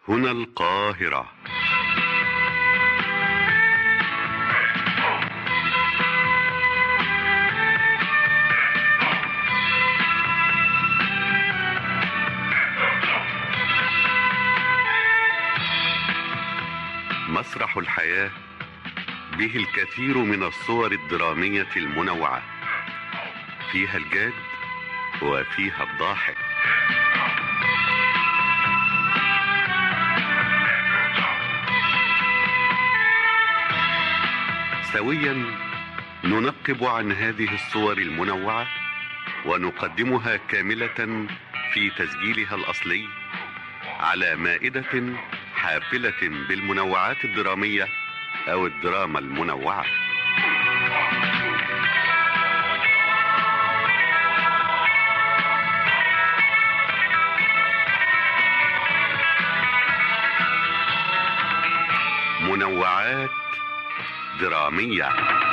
هنا القاهرة مسرح الحياة به الكثير من الصور الدرامية المنوعة فيها الجاد وفيها الضاحك سويا ننقب عن هذه الصور المنوعة ونقدمها كاملة في تسجيلها الأصلي على مائدة حافلة بالمنوعات الدرامية أو الدراما المنوعة منوعات درامية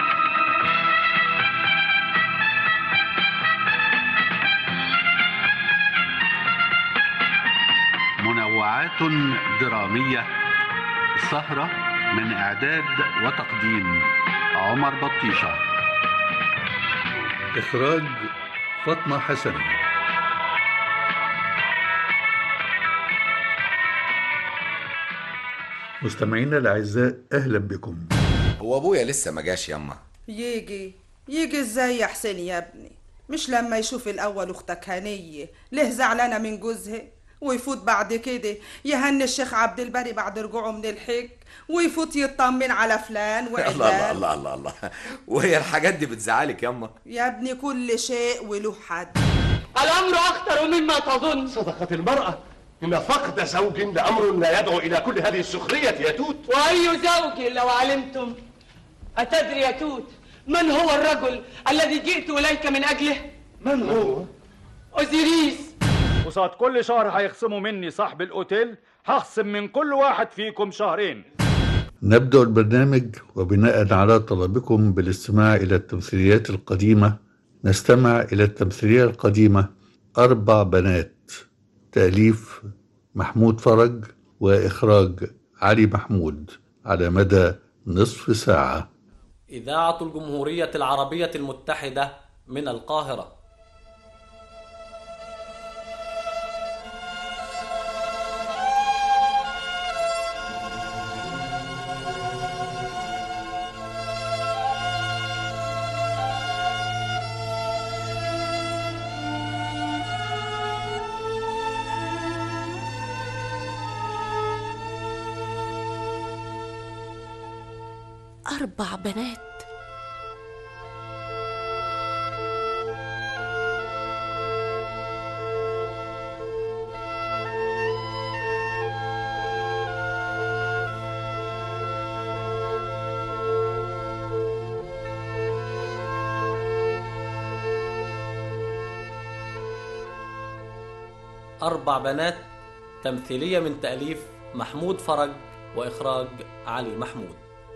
منوعات درامية سهرة من إعداد وتقديم عمر بطيشة إخراج فاطمة حسن مستمعينا الأعزاء أهلا بكم هو ابويا لسه ما جاش ياما يجي يجي ازاي يا حسين يا ابني مش لما يشوف الاول اختك هنيه ليه زعلانه من جوزها ويفوت بعد كده يهني الشيخ عبد الباري بعد رجوعه من الحج ويفوت يطمن على فلان الله الله وعلان الله الله الله وهي الحاجات دي بتزعلك ياما يا ابني كل شيء وله حد الأمر أخطر مما تظن صدقت المرأة إن فقد زوج لأمر لا يدعو إلى كل هذه السخرية يا توت وأي زوج لو علمتم أتدري يا توت من هو الرجل الذي جئت إليك من أجله من هو؟ أوزيريس قصاد كل شهر هيخصموا مني صاحب الاوتيل هخصم من كل واحد فيكم شهرين نبدأ البرنامج وبناء على طلبكم بالاستماع إلى التمثيليات القديمة نستمع إلى التمثيلية القديمة أربع بنات تأليف محمود فرج وإخراج علي محمود على مدى نصف ساعة إذاعة الجمهورية العربية المتحدة من القاهرة أربع بنات أربع بنات تمثيلية من تأليف محمود فرج وإخراج علي محمود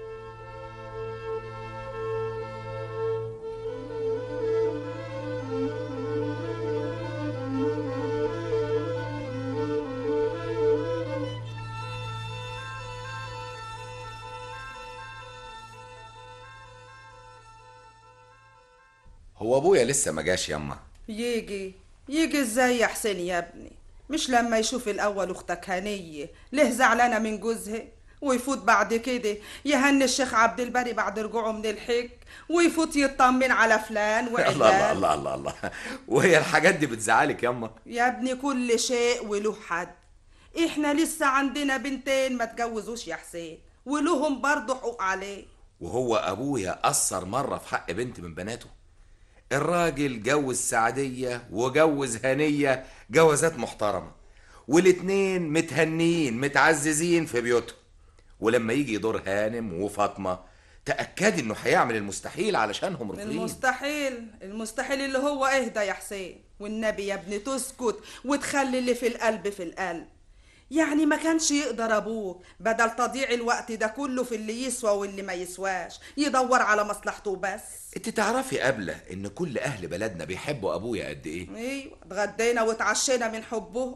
هو ابويا لسه ما جاش ياما يجي يجي ازاي يا حسين يا ابني مش لما يشوف الاول اختك هنيه ليه زعلانه من جوزها ويفوت بعد كده يهني الشيخ عبد الباري بعد رجوعه من الحج ويفوت يطمن على فلان الله الله وعلان الله الله الله وهي الحاجات دي بتزعلك ياما يا ابني كل شيء وله حد احنا لسه عندنا بنتين ما تجوزوش يا حسين ولهم برضه حقوق عليه وهو ابويا قصر مره في حق بنت من بناته الراجل جوز سعديه وجوز هنيه جوازات محترمه والاتنين متهنيين متعززين في بيوتهم ولما يجي دور هانم وفاطمه تاكدي انه هيعمل المستحيل علشانهم رفضين المستحيل المستحيل اللي هو اهدى يا حسين والنبي يا ابني تسكت وتخلي اللي في القلب في القلب يعني ما كانش يقدر ابوك بدل تضييع الوقت ده كله في اللي يسوى واللي ما يسواش يدور على مصلحته بس انت تعرفي قبله ان كل اهل بلدنا بيحبوا ابويا قد ايه ايوه اتغدينا واتعشينا من حبه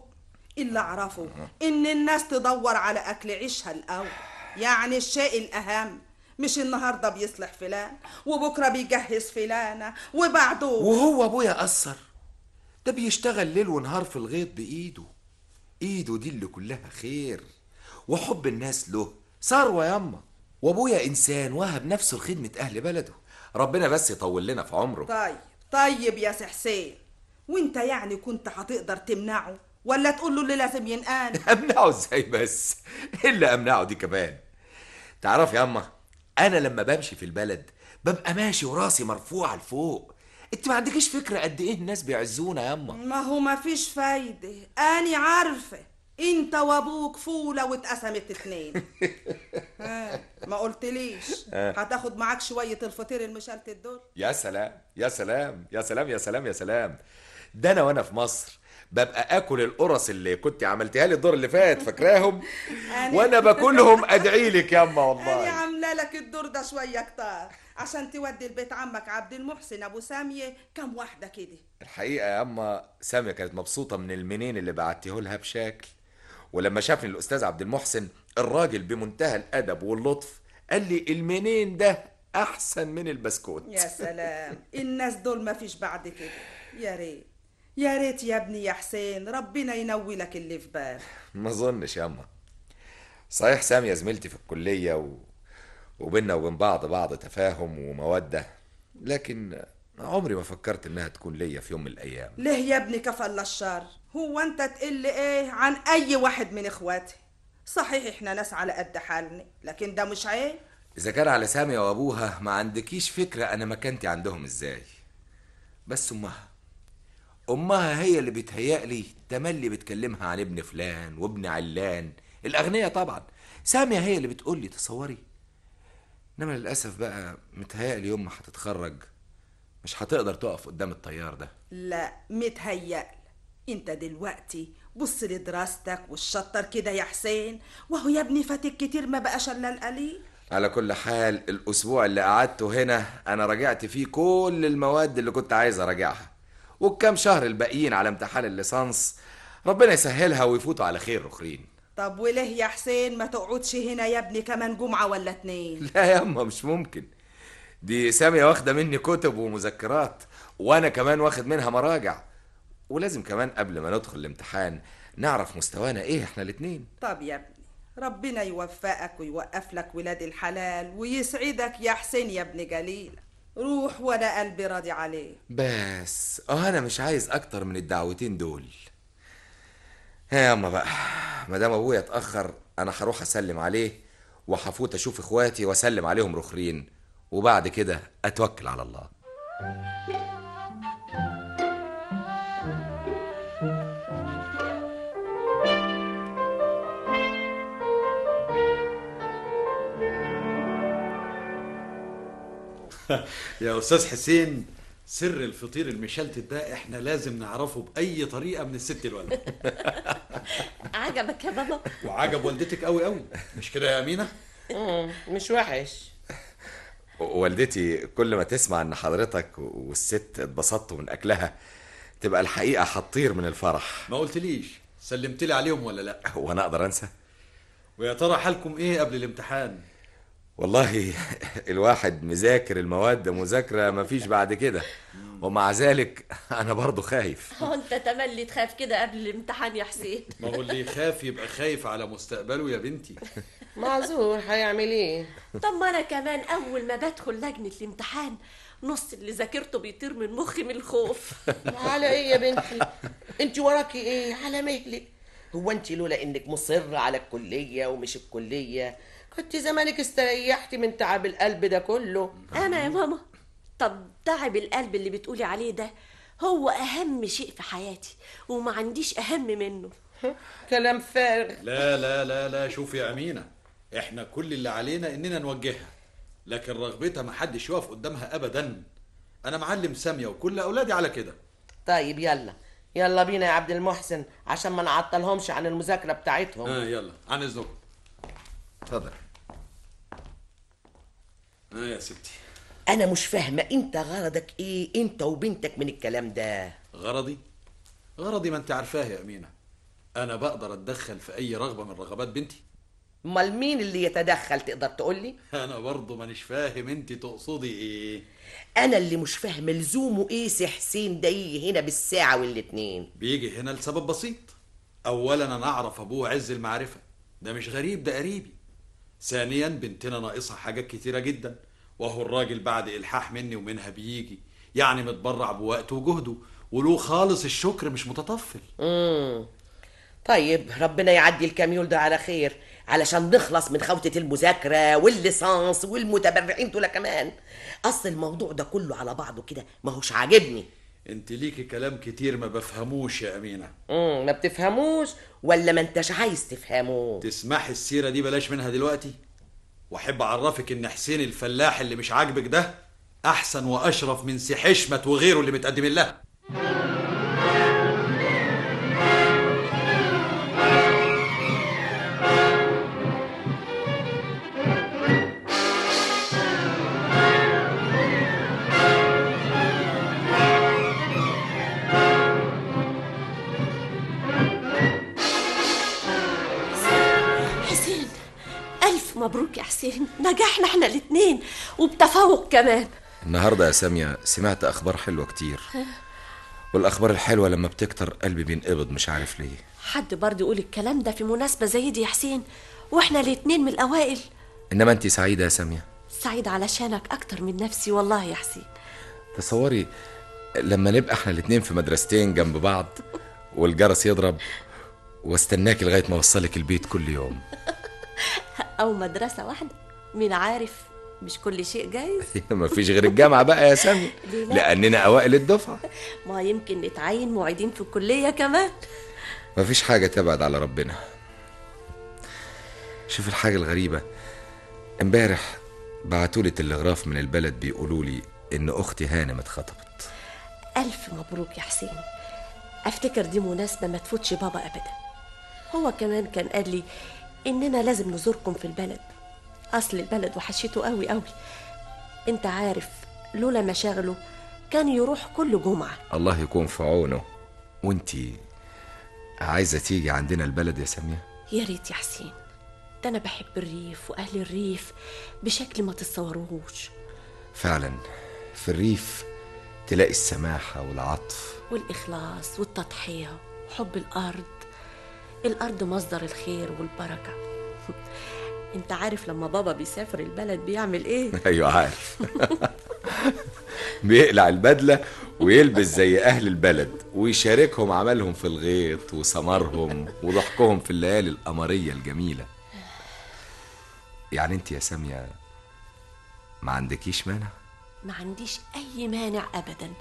اللي اعرفه ان الناس تدور على اكل عيشها الاول يعني الشيء الاهم مش النهارده بيصلح فلان وبكره بيجهز فلانه وبعده وهو ابويا قصر ده بيشتغل ليل ونهار في الغيط بايده ايده دي اللي كلها خير وحب الناس له ثروه ياما وابويا انسان وهب نفسه لخدمه اهل بلده ربنا بس يطول لنا في عمره طيب طيب يا سي حسين وانت يعني كنت هتقدر تمنعه ولا تقول له اللي لازم ينقال امنعه ازاي بس إيه اللي امنعه دي كمان تعرف يا اما انا لما بمشي في البلد ببقى ماشي وراسي مرفوعه لفوق انت ما عندكيش فكره قد ايه الناس بيعزونا يا اما ما هو ما فيش فايدة أنا عارفة انت وابوك فولة واتقسمت اتنين ها ما قلتليش هتاخد معاك شوية الفطير المشلتت دول يا سلام يا سلام يا سلام يا سلام يا سلام ده انا وانا في مصر ببقى اكل القرص اللي كنت عملتها لي الدور اللي فات فاكراهم أنا- وانا باكلهم ادعي لك يا اما أنا والله عاملة لك الدور ده شوية كتار عشان تودي البيت عمك عبد المحسن أبو سامية كام واحدة كده الحقيقه يا اما ساميه كانت مبسوطه من المنين اللي بعتيه لها بشكل ولما شافني الاستاذ عبد المحسن الراجل بمنتهى الادب واللطف قال لي المنين ده احسن من البسكوت يا سلام الناس دول ما فيش بعد كده يا ريت يا ريت يا ابني يا حسين ربنا ينوي لك اللي في بالك ما اظنش يا اما صحيح ساميه زميلتي في الكليه و... وبيننا وبين بعض بعض تفاهم وموده لكن عمري ما فكرت انها تكون ليا في يوم من الايام ليه يا ابني كفل الشر هو انت تقل ايه عن اي واحد من اخواتي صحيح احنا ناس على قد حالنا لكن ده مش عيب اذا كان على ساميه وابوها ما عندكيش فكره انا مكانتي عندهم ازاي بس امها امها هي اللي بيتهيألي تملي بتكلمها عن ابن فلان وابن علان الاغنياء طبعا ساميه هي اللي بتقول لي تصوري انما للاسف بقى متهيألي يوم ما هتتخرج مش هتقدر تقف قدام الطيار ده لا متهيأ انت دلوقتي بص لدراستك والشطر كده يا حسين وهو يا ابني فاتك كتير ما بقاش الا القليل على كل حال الاسبوع اللي قعدته هنا انا راجعت فيه كل المواد اللي كنت عايز اراجعها والكام شهر الباقيين على امتحان الليسانس ربنا يسهلها ويفوتوا على خير اخرين طب وليه يا حسين ما تقعدش هنا يا ابني كمان جمعة ولا اتنين لا يا اما مش ممكن دي سامية واخدة مني كتب ومذكرات وانا كمان واخد منها مراجع ولازم كمان قبل ما ندخل الامتحان نعرف مستوانا ايه احنا الاتنين طب يا ابني ربنا يوفقك ويوقف لك ولاد الحلال ويسعدك يا حسين يا ابن جليل روح وانا قلبي راضي عليك بس اه انا مش عايز اكتر من الدعوتين دول يا اما بقى ما دام ابويا اتاخر انا هروح اسلم عليه وهفوت اشوف اخواتي واسلم عليهم رخرين وبعد كده اتوكل على الله يا استاذ حسين سر الفطير المشلتت ده احنا لازم نعرفه باي طريقه من الست الولد عجبك يا بابا وعجب والدتك قوي قوي مش كده يا امينه مم، مش وحش والدتي كل ما تسمع ان حضرتك والست اتبسطتوا من اكلها تبقى الحقيقه هتطير من الفرح ما قلتليش سلمت لي عليهم ولا لا هو انا اقدر انسى ويا ترى حالكم ايه قبل الامتحان والله الواحد مذاكر المواد مذاكره مفيش بعد كده ومع ذلك انا برضو خايف هو انت تملي تخاف كده قبل الامتحان يا حسين ما هو اللي يخاف يبقى خايف على مستقبله يا بنتي معذور هيعمل ايه طب ما انا كمان اول ما بدخل لجنه الامتحان نص اللي ذاكرته بيطير من مخي من الخوف على ايه يا بنتي انت وراكي ايه على مهلك هو انت لولا انك مصرة على الكلية ومش الكلية كنت زمانك استريحتي من تعب القلب ده كله انا يا ماما طب تعب القلب اللي بتقولي عليه ده هو اهم شيء في حياتي وما عنديش اهم منه كلام فارغ لا لا لا لا شوف يا امينه احنا كل اللي علينا اننا نوجهها لكن رغبتها ما حدش يقف قدامها ابدا انا معلم ساميه وكل اولادي على كده طيب يلا يلا بينا يا عبد المحسن عشان ما نعطلهمش عن المذاكرة بتاعتهم اه يلا عن اذنكم اتفضل اه يا ستي انا مش فاهمة انت غرضك ايه انت وبنتك من الكلام ده غرضي غرضي ما انت عارفاه يا امينه انا بقدر اتدخل في اي رغبه من رغبات بنتي امال مين اللي يتدخل تقدر تقولي انا برضه مانيش فاهم انت تقصدي ايه انا اللي مش فاهم لزومه ايه سي حسين ده يجي هنا بالساعه والاتنين بيجي هنا لسبب بسيط اولا انا اعرف ابوه عز المعرفه ده مش غريب ده قريبي ثانيا بنتنا ناقصها حاجات كتيره جدا وهو الراجل بعد الحاح مني ومنها بيجي يعني متبرع بوقته وجهده وله خالص الشكر مش متطفل امم طيب ربنا يعدي الكاميول ده على خير علشان نخلص من خوتة المذاكرة والليسانس والمتبرعين دول كمان أصل الموضوع ده كله على بعضه كده ما هوش عاجبني انت ليكي كلام كتير ما بفهموش يا امينه امم ما بتفهموش ولا ما انتش عايز تفهموه تسمحي السيره دي بلاش منها دلوقتي واحب اعرفك ان حسين الفلاح اللي مش عاجبك ده احسن واشرف من سي حشمت وغيره اللي متقدمين لها حسين ألف مبروك يا حسين نجحنا احنا الاتنين وبتفوق كمان النهارده يا سامية سمعت أخبار حلوة كتير والأخبار الحلوة لما بتكتر قلبي بينقبض مش عارف ليه حد برضه يقول الكلام ده في مناسبة زي دي يا حسين واحنا الاتنين من الأوائل إنما أنت سعيدة يا سامية سعيد علشانك أكتر من نفسي والله يا حسين تصوري لما نبقى احنا الاتنين في مدرستين جنب بعض والجرس يضرب واستناك لغاية ما اوصلك البيت كل يوم أو مدرسة واحدة مين عارف مش كل شيء جايز مفيش غير الجامعة بقى يا سامية ليه لا؟ لأننا أوائل الدفعة ما يمكن نتعين معيدين في الكلية كمان مفيش حاجة تبعد على ربنا شوف الحاجة الغريبة امبارح بعتولي تلغراف من البلد بيقولوا لي إن أختي هانم اتخطبت ألف مبروك يا حسين أفتكر دي مناسبة ما تفوتش بابا أبدا هو كمان كان قال لي إننا لازم نزوركم في البلد أصل البلد وحشته قوي قوي أنت عارف لولا مشاغله كان يروح كل جمعة الله يكون في عونه وانتي عايزة تيجي عندنا البلد يا سامية يا ريت يا حسين ده أنا بحب الريف وأهل الريف بشكل ما تتصوروهوش فعلا في الريف تلاقي السماحة والعطف والإخلاص والتضحية وحب الأرض الأرض مصدر الخير والبركة أنت عارف لما بابا بيسافر البلد بيعمل إيه؟ أيوة عارف بيقلع البدلة ويلبس زي أهل البلد ويشاركهم عملهم في الغيط وسمرهم وضحكهم في الليالي القمرية الجميلة يعني انت يا سامية ما عندكيش مانع ما عنديش أي مانع أبدا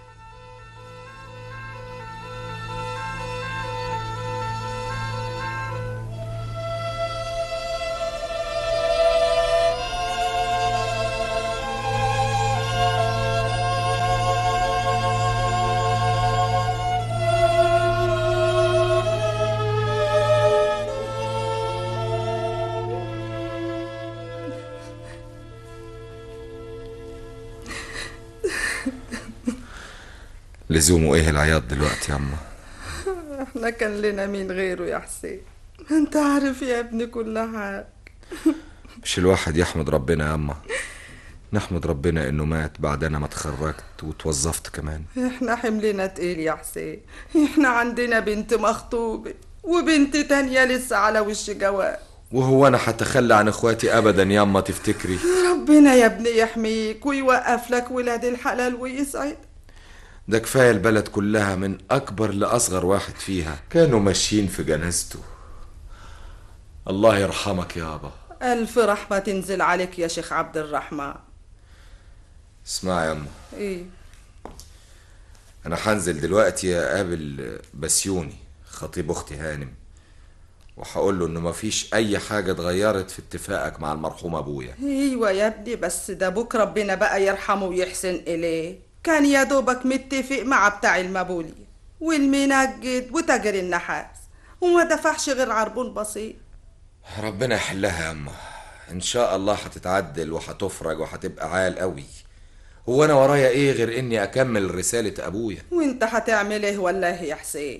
لزومه ايه العياط دلوقتي يا عم احنا كان لنا مين غيره يا حسين انت عارف يا ابني كل حاجة مش الواحد يحمد ربنا يا اما نحمد ربنا انه مات بعد انا ما اتخرجت وتوظفت كمان احنا حملنا تقيل يا حسين احنا عندنا بنت مخطوبة وبنت تانية لسه على وش جواز وهو انا هتخلى عن اخواتي ابدا يا اما تفتكري ربنا يا ابني يحميك ويوقف لك ولاد الحلال ويسعد ده كفايه البلد كلها من اكبر لاصغر واحد فيها كانوا ماشيين في جنازته الله يرحمك يابا ألف رحمة تنزل عليك يا شيخ عبد الرحمن اسمع يا اما ايه انا هنزل دلوقتي اقابل بسيوني خطيب اختي هانم وهقول له انه مفيش اي حاجه اتغيرت في اتفاقك مع المرحوم ابويا ايوه يا ابني بس ده بوك ربنا بقى يرحمه ويحسن اليه كان يا دوبك متفق مع بتاع المبولي والمنجد وتاجر النحاس وما دفعش غير عربون بسيط ربنا يحلها يا اما ان شاء الله هتتعدل وهتفرج وهتبقى عال قوي هو انا ورايا ايه غير اني اكمل رساله ابويا وانت هتعمل ايه ولا ايه يا حسين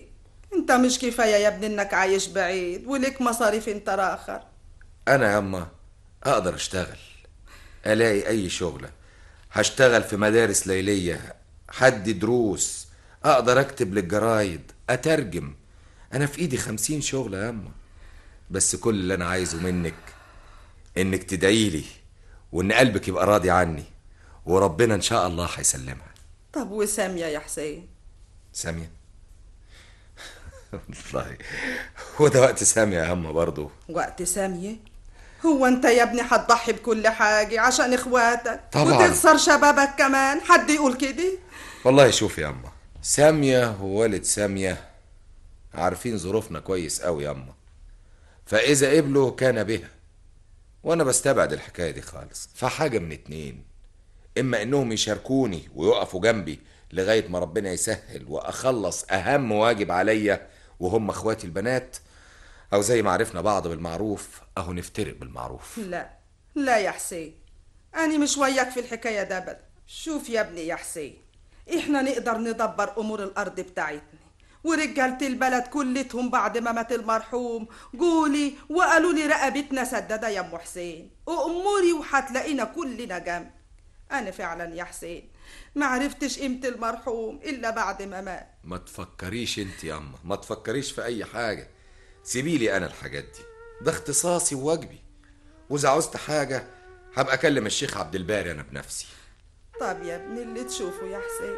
انت مش كفاية يا ابني انك عايش بعيد ولك مصاريف انت راخر انا ياما اقدر اشتغل الاقي اي شغلة هشتغل في مدارس ليلية حد دروس اقدر اكتب للجرايد اترجم انا في ايدي خمسين شغلة ياما بس كل اللي انا عايزه منك انك تدعيلي وان قلبك يبقى راضي عني وربنا ان شاء الله هيسلمها طب وسامية يا حسين سامية والله هو ده وقت سامية يا اما برضه وقت سامية هو انت يا ابني هتضحي بكل حاجة عشان اخواتك طبعاً. وتخسر شبابك كمان حد يقول كده والله شوف يا اما سامية ووالد سامية عارفين ظروفنا كويس قوي يا اما فاذا قبلوا كان بها وانا بستبعد الحكاية دي خالص فحاجة من اتنين اما انهم يشاركوني ويقفوا جنبي لغاية ما ربنا يسهل واخلص اهم واجب عليا وهم اخواتي البنات او زي ما عرفنا بعض بالمعروف اهو نفترق بالمعروف لا لا يا حسين أنا مش وياك في الحكاية ده أبدا شوف يا ابني يا حسين إحنا نقدر ندبر أمور الأرض بتاعتنا ورجالة البلد كلتهم بعد ما مات المرحوم قولي وقالوا لي رقبتنا سدادة يا أم حسين وأموري وهتلاقينا كلنا جنب أنا فعلا يا حسين ما عرفتش قيمة المرحوم إلا بعد ما مات ما تفكريش انت يا اما ما تفكريش في اي حاجة سيبيلي انا الحاجات دي ده اختصاصي وواجبي واذا عوزت حاجة هبقى اكلم الشيخ عبد الباري انا بنفسي طب يا ابني اللي تشوفه يا حسين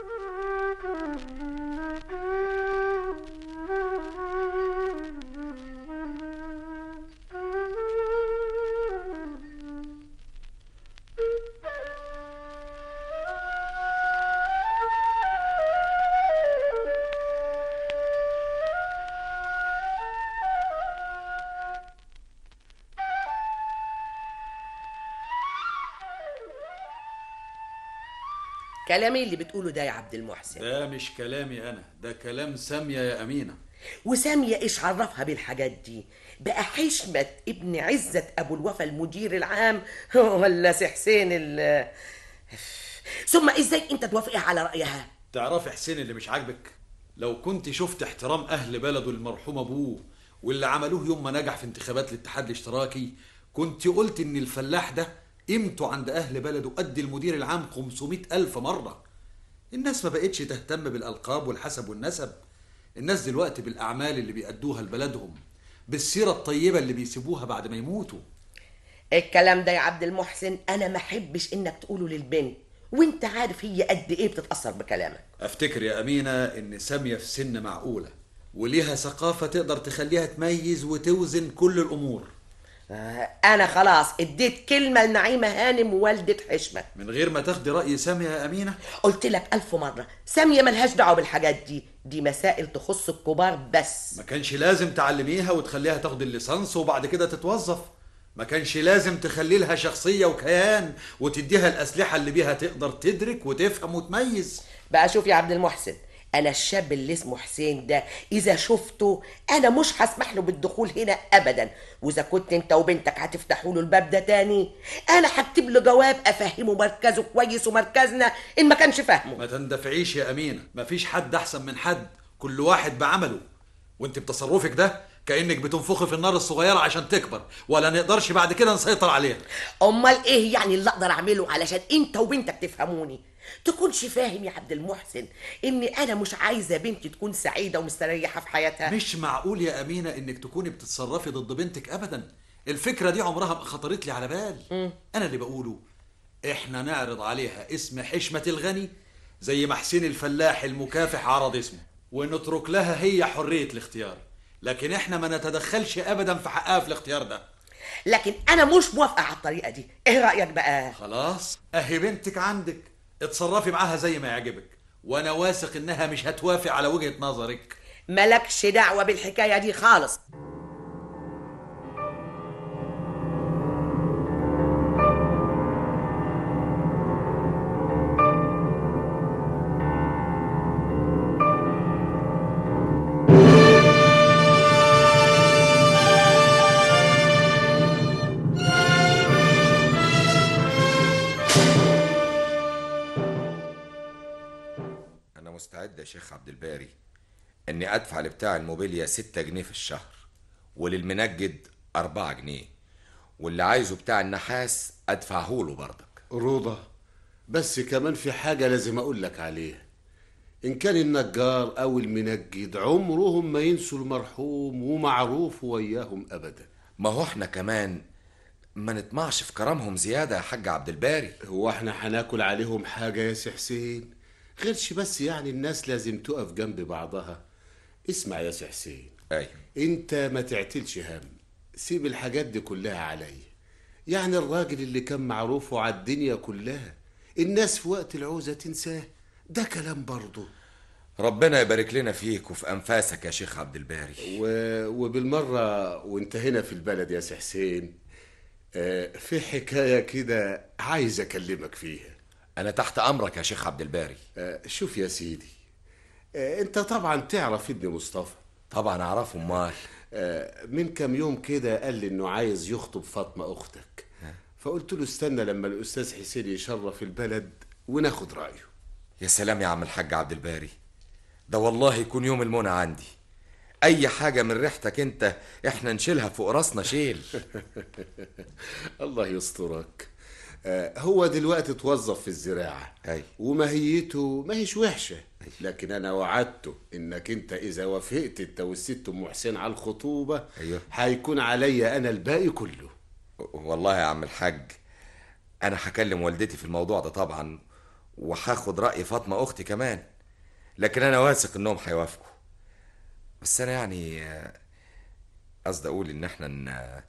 كلامي اللي بتقوله ده يا عبد المحسن ده مش كلامي انا ده كلام سامية يا امينة وسامية ايش عرفها بالحاجات دي بقى حشمة ابن عزة ابو الوفا المدير العام ولا سي حسين ال ثم ازاي انت توافقي على رأيها تعرفي حسين اللي مش عاجبك لو كنت شفت احترام اهل بلده المرحوم ابوه واللي عملوه يوم ما نجح في انتخابات الاتحاد الاشتراكي كنت قلت ان الفلاح ده قيمته عند اهل بلده قد المدير العام 500 الف مرة الناس ما بقتش تهتم بالالقاب والحسب والنسب الناس دلوقتي بالاعمال اللي بيأدوها لبلدهم بالسيرة الطيبة اللي بيسيبوها بعد ما يموتوا الكلام ده يا عبد المحسن انا ما احبش انك تقوله للبنت وانت عارف هي قد ايه بتتأثر بكلامك افتكر يا امينه ان ساميه في سن معقوله وليها ثقافه تقدر تخليها تميز وتوزن كل الامور آه، انا خلاص اديت كلمة لنعيمة هانم والدة حشمة من غير ما تاخدي راي ساميه يا امينه قلت لك ألف مرة سامية ملهاش دعوة بالحاجات دي دي مسائل تخص الكبار بس ما كانش لازم تعلميها وتخليها تاخد الليسانس وبعد كده تتوظف ما كانش لازم تخلي لها شخصيه وكيان وتديها الاسلحه اللي بيها تقدر تدرك وتفهم وتميز بقى شوف يا عبد المحسن انا الشاب اللي اسمه حسين ده اذا شفته انا مش هسمح له بالدخول هنا ابدا واذا كنت انت وبنتك هتفتحوا له الباب ده تاني انا هكتب له جواب افهمه مركزه كويس ومركزنا ان ما كانش فاهمه ما تندفعيش يا امينه مفيش حد احسن من حد كل واحد بعمله وانت بتصرفك ده كانك بتنفخي في النار الصغيره عشان تكبر ولا نقدرش بعد كده نسيطر عليها امال ايه يعني اللي اقدر اعمله علشان انت وبنتك تفهموني تكونش فاهم يا عبد المحسن اني انا مش عايزه بنتي تكون سعيده ومستريحه في حياتها مش معقول يا امينه انك تكوني بتتصرفي ضد بنتك ابدا الفكره دي عمرها ما خطرت لي على بال انا اللي بقوله احنا نعرض عليها اسم حشمه الغني زي ما حسين الفلاح المكافح عرض اسمه ونترك لها هي حريه الاختيار لكن احنا ما نتدخلش ابدا في حقها في الاختيار ده لكن انا مش موافقه على الطريقه دي ايه رايك بقى خلاص اهي بنتك عندك اتصرفي معاها زي ما يعجبك وانا واثق انها مش هتوافق على وجهه نظرك مالكش دعوه بالحكايه دي خالص انا مستعد يا شيخ عبد الباري اني ادفع لبتاع الموبيليا ستة جنيه في الشهر وللمنجد أربعة جنيه واللي عايزه بتاع النحاس ادفعه له برضك رضا بس كمان في حاجة لازم أقول لك عليها إن كان النجار أو المنجد عمرهم ما ينسوا المرحوم ومعروف وياهم أبدا ما هو احنا كمان ما نطمعش في كرمهم زيادة يا حاج عبد الباري هو احنا هناكل عليهم حاجة يا سي حسين غيرش بس يعني الناس لازم تقف جنب بعضها اسمع يا سي حسين ايوه انت ما تعتلش هم سيب الحاجات دي كلها عليا يعني الراجل اللي كان معروف على الدنيا كلها الناس في وقت العوزة تنساه ده كلام برضه ربنا يبارك لنا فيك وفي انفاسك يا شيخ عبد الباري و... وبالمرة وانت هنا في البلد يا سي حسين آه، في حكاية كده عايز أكلمك فيها انا تحت امرك يا شيخ عبد الباري آه، شوف يا سيدي آه، انت طبعا تعرف ابن مصطفى طبعا اعرفه امال آه، من كام يوم كده قال لي انه عايز يخطب فاطمة اختك فقلت له استنى لما الاستاذ حسين يشرف البلد وناخد رأيه يا سلام يا عم الحاج عبد الباري ده والله يكون يوم المنى عندي اي حاجة من ريحتك انت احنا نشيلها فوق راسنا شيل الله يسترك آه، هو دلوقتي اتوظف في الزراعة أي. وماهيته ما هيش وحشة لكن أنا وعدته إنك أنت إذا وافقت أنت والست أم حسين على الخطوبة أيوه. هيكون عليا أنا الباقي كله والله يا عم الحاج انا هكلم والدتي في الموضوع ده طبعا وهاخد رأي فاطمة اختي كمان لكن انا واثق انهم هيوافقوا بس انا يعني آه، قصدي اقول ان احنا ن... آه،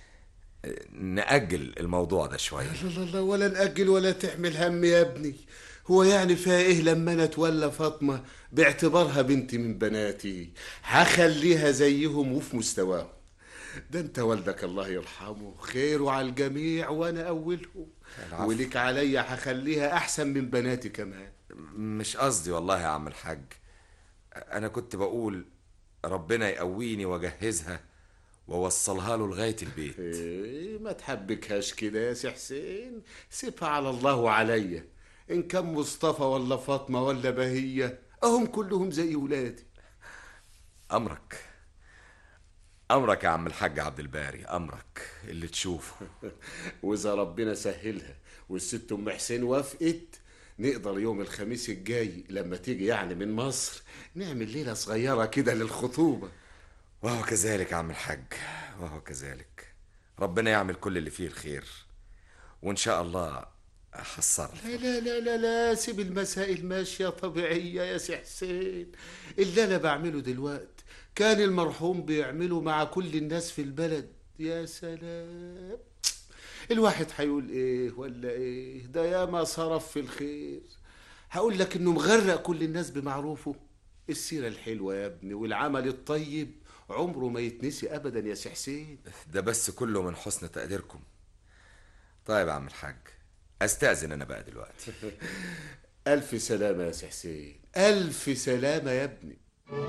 نأجل الموضوع ده شوية لا لا لا ولا نأجل ولا تحمل هم يا ابني هو يعني فيها ايه لما انا اتولى فاطمة باعتبارها بنتي من بناتي هخليها زيهم وفي مستواهم ده انت والدك الله يرحمه خيره على الجميع وانا اولهم العفو. وليك عليا هخليها احسن من بناتي كمان مش قصدي والله يا عم الحاج انا كنت بقول ربنا يقويني واجهزها ووصلها له لغاية البيت إيه ما تحبكهاش كده يا سي حسين سيبها على الله وعليا ان كان مصطفى ولا فاطمة ولا بهية اهم كلهم زي ولادي امرك امرك يا عم الحاج عبد الباري امرك اللي تشوفه واذا ربنا سهلها والست ام حسين وافقت نقدر يوم الخميس الجاي لما تيجي يعني من مصر نعمل ليله صغيره كده للخطوبه وهو كذلك يا عم الحاج وهو كذلك ربنا يعمل كل اللي فيه الخير وان شاء الله حصر لا لا لا لا لا سيب المسائل ماشيه طبيعيه يا سي حسين اللي انا بعمله دلوقتي كان المرحوم بيعمله مع كل الناس في البلد يا سلام الواحد هيقول ايه ولا ايه ده ياما صرف في الخير هقول لك انه مغرق كل الناس بمعروفه السيرة الحلوة يا ابني والعمل الطيب عمره ما يتنسي ابدا يا سي حسين ده بس كله من حسن تقديركم طيب يا عم الحاج استأذن انا بقى دلوقتي الف سلامة يا سي حسين الف سلامة يا ابني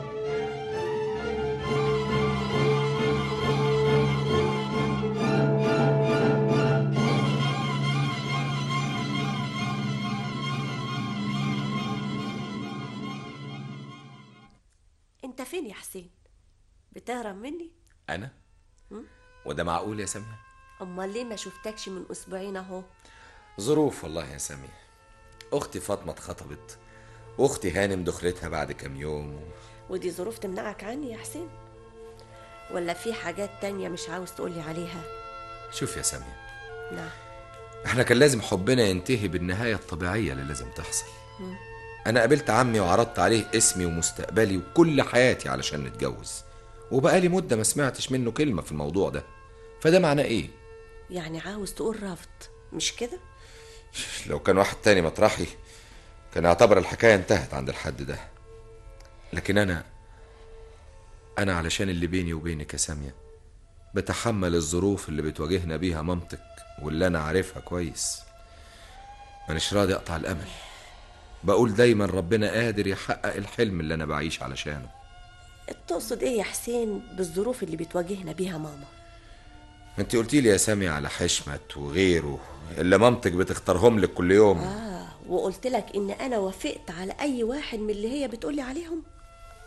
انت فين يا حسين بتهرب مني انا هم؟ وده معقول يا سامية امال ليه ما شفتكش من اسبوعين اهو ظروف والله يا سامية اختي فاطمة اتخطبت واختي هانم دخلتها بعد كام يوم ودي ظروف تمنعك عني يا حسين ولا في حاجات تانية مش عاوز تقولي عليها شوف يا سامية نعم احنا كان لازم حبنا ينتهي بالنهاية الطبيعية اللي لازم تحصل مم. انا قابلت عمي وعرضت عليه اسمي ومستقبلي وكل حياتي علشان نتجوز وبقالي مدة ما سمعتش منه كلمة في الموضوع ده فده معناه ايه يعني عاوز تقول رفض مش كده لو كان واحد تاني مطرحي كان يعتبر الحكاية انتهت عند الحد ده لكن أنا أنا علشان اللي بيني وبينك يا سامية بتحمل الظروف اللي بتواجهنا بيها مامتك واللي أنا عارفها كويس مانيش راضي أقطع الأمل بقول دايما ربنا قادر يحقق الحلم اللي أنا بعيش علشانه تقصد ايه يا حسين بالظروف اللي بتواجهنا بيها ماما انت قلتي لي يا سامية على حشمت وغيره اللي مامتك بتختارهم لك كل يوم اه وقلت لك ان انا وافقت على اي واحد من اللي هي بتقولي عليهم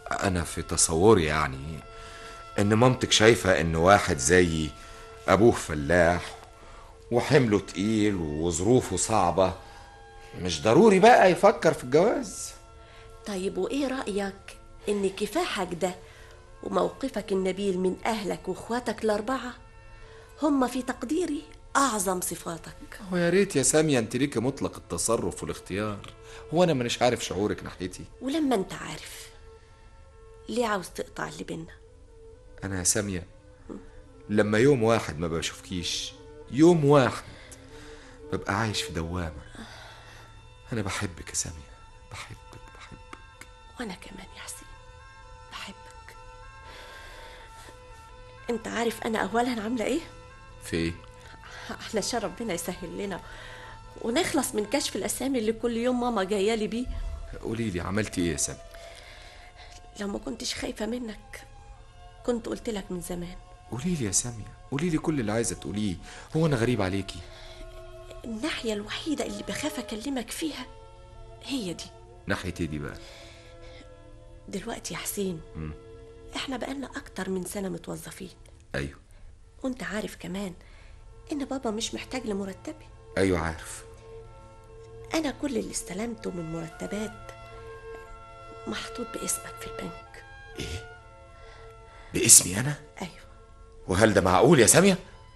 انا في تصوري يعني ان مامتك شايفه ان واحد زيي ابوه فلاح وحمله تقيل وظروفه صعبه مش ضروري بقى يفكر في الجواز طيب وإيه رأيك إن كفاحك ده وموقفك النبيل من أهلك وإخواتك الأربعة هم في تقديري أعظم صفاتك هو يا ريت يا سامية انت ليكي مطلق التصرف والاختيار هو انا مانيش عارف شعورك ناحيتي ولما أنت عارف ليه عاوز تقطع اللي بينا انا يا سامية لما يوم واحد ما بشوفكيش يوم واحد ببقى عايش في دوامة انا بحبك يا سامية بحبك بحبك وأنا كمان يا حسين بحبك أنت عارف أنا أولا عاملة إيه؟ في ايه علشان ربنا يسهل لنا ونخلص من كشف الأسامي اللي كل يوم ماما جاية لي بيه قولي لي عملتي ايه يا سامية لو ما كنتش خايفة منك كنت قلت لك من زمان قولي لي يا سامية قولي لي كل اللي عايزة تقوليه هو انا غريب عليكي الناحية الوحيدة اللي بخاف أكلمك فيها هي دي ناحية ايه دي بقى دلوقتي يا حسين مم. احنا بقالنا أكتر من سنة متوظفين ايوه وانت عارف كمان إن بابا مش محتاج لمرتبي ايوه عارف أنا كل اللي استلمته من مرتبات محطوط باسمك في البنك باسمي انا أيوة وهل ده معقول يا سامية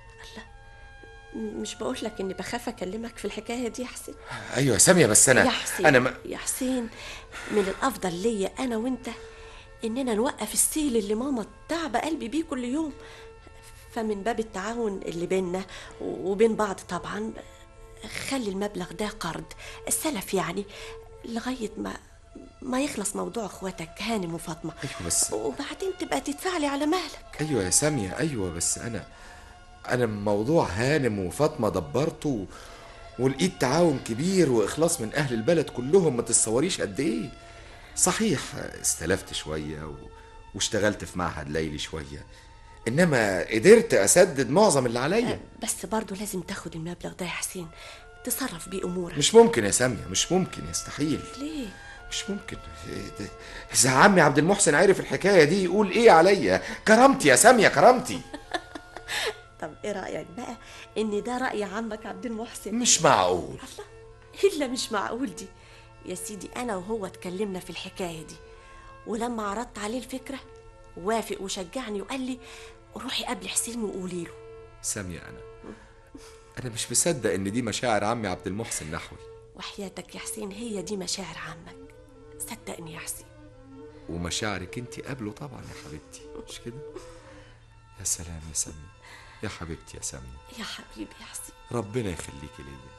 م- مش بقول لك إني بخاف أكلمك في الحكاية دي يا حسين ايوه يا سامية بس انا يا حسين انا ما... يا حسين من الافضل ليا انا وانت اننا نوقف السيل اللي ماما تعب قلبي بيه كل يوم فمن باب التعاون اللي بينا وبين بعض طبعا خلي المبلغ ده قرض السلف يعني لغايه ما ما يخلص موضوع اخواتك هانم وفاطمه ايوه بس وبعدين تبقى تدفع لي على مهلك ايوه يا سامية ايوه بس انا انا موضوع هانم وفاطمة دبرته ولقيت تعاون كبير واخلاص من اهل البلد كلهم ما تتصوريش قد ايه صحيح استلفت شوية و... واشتغلت في معهد ليلي شوية انما قدرت اسدد معظم اللي عليا بس برضه لازم تاخد المبلغ ده يا حسين تصرف بيه امورك مش ممكن يا سامية مش ممكن يستحيل ليه مش ممكن إيه ده؟ اذا عمي عبد المحسن عرف الحكاية دي يقول ايه عليا كرامتي يا سامية كرامتي طب ايه رايك بقى ان ده راي عمك عبد المحسن مش معقول الا مش معقول دي يا سيدي انا وهو اتكلمنا في الحكايه دي ولما عرضت عليه الفكره وافق وشجعني وقال لي روحي قبل حسين وقولي له سامية انا انا مش مصدق ان دي مشاعر عمي عبد المحسن نحوي وحياتك يا حسين هي دي مشاعر عمك صدقني يا حسين ومشاعرك انت قبله طبعا يا حبيبتي مش كده يا سلام يا سامية يا حبيبتي يا سامية يا حبيبي يا حسين ربنا يخليكي ليا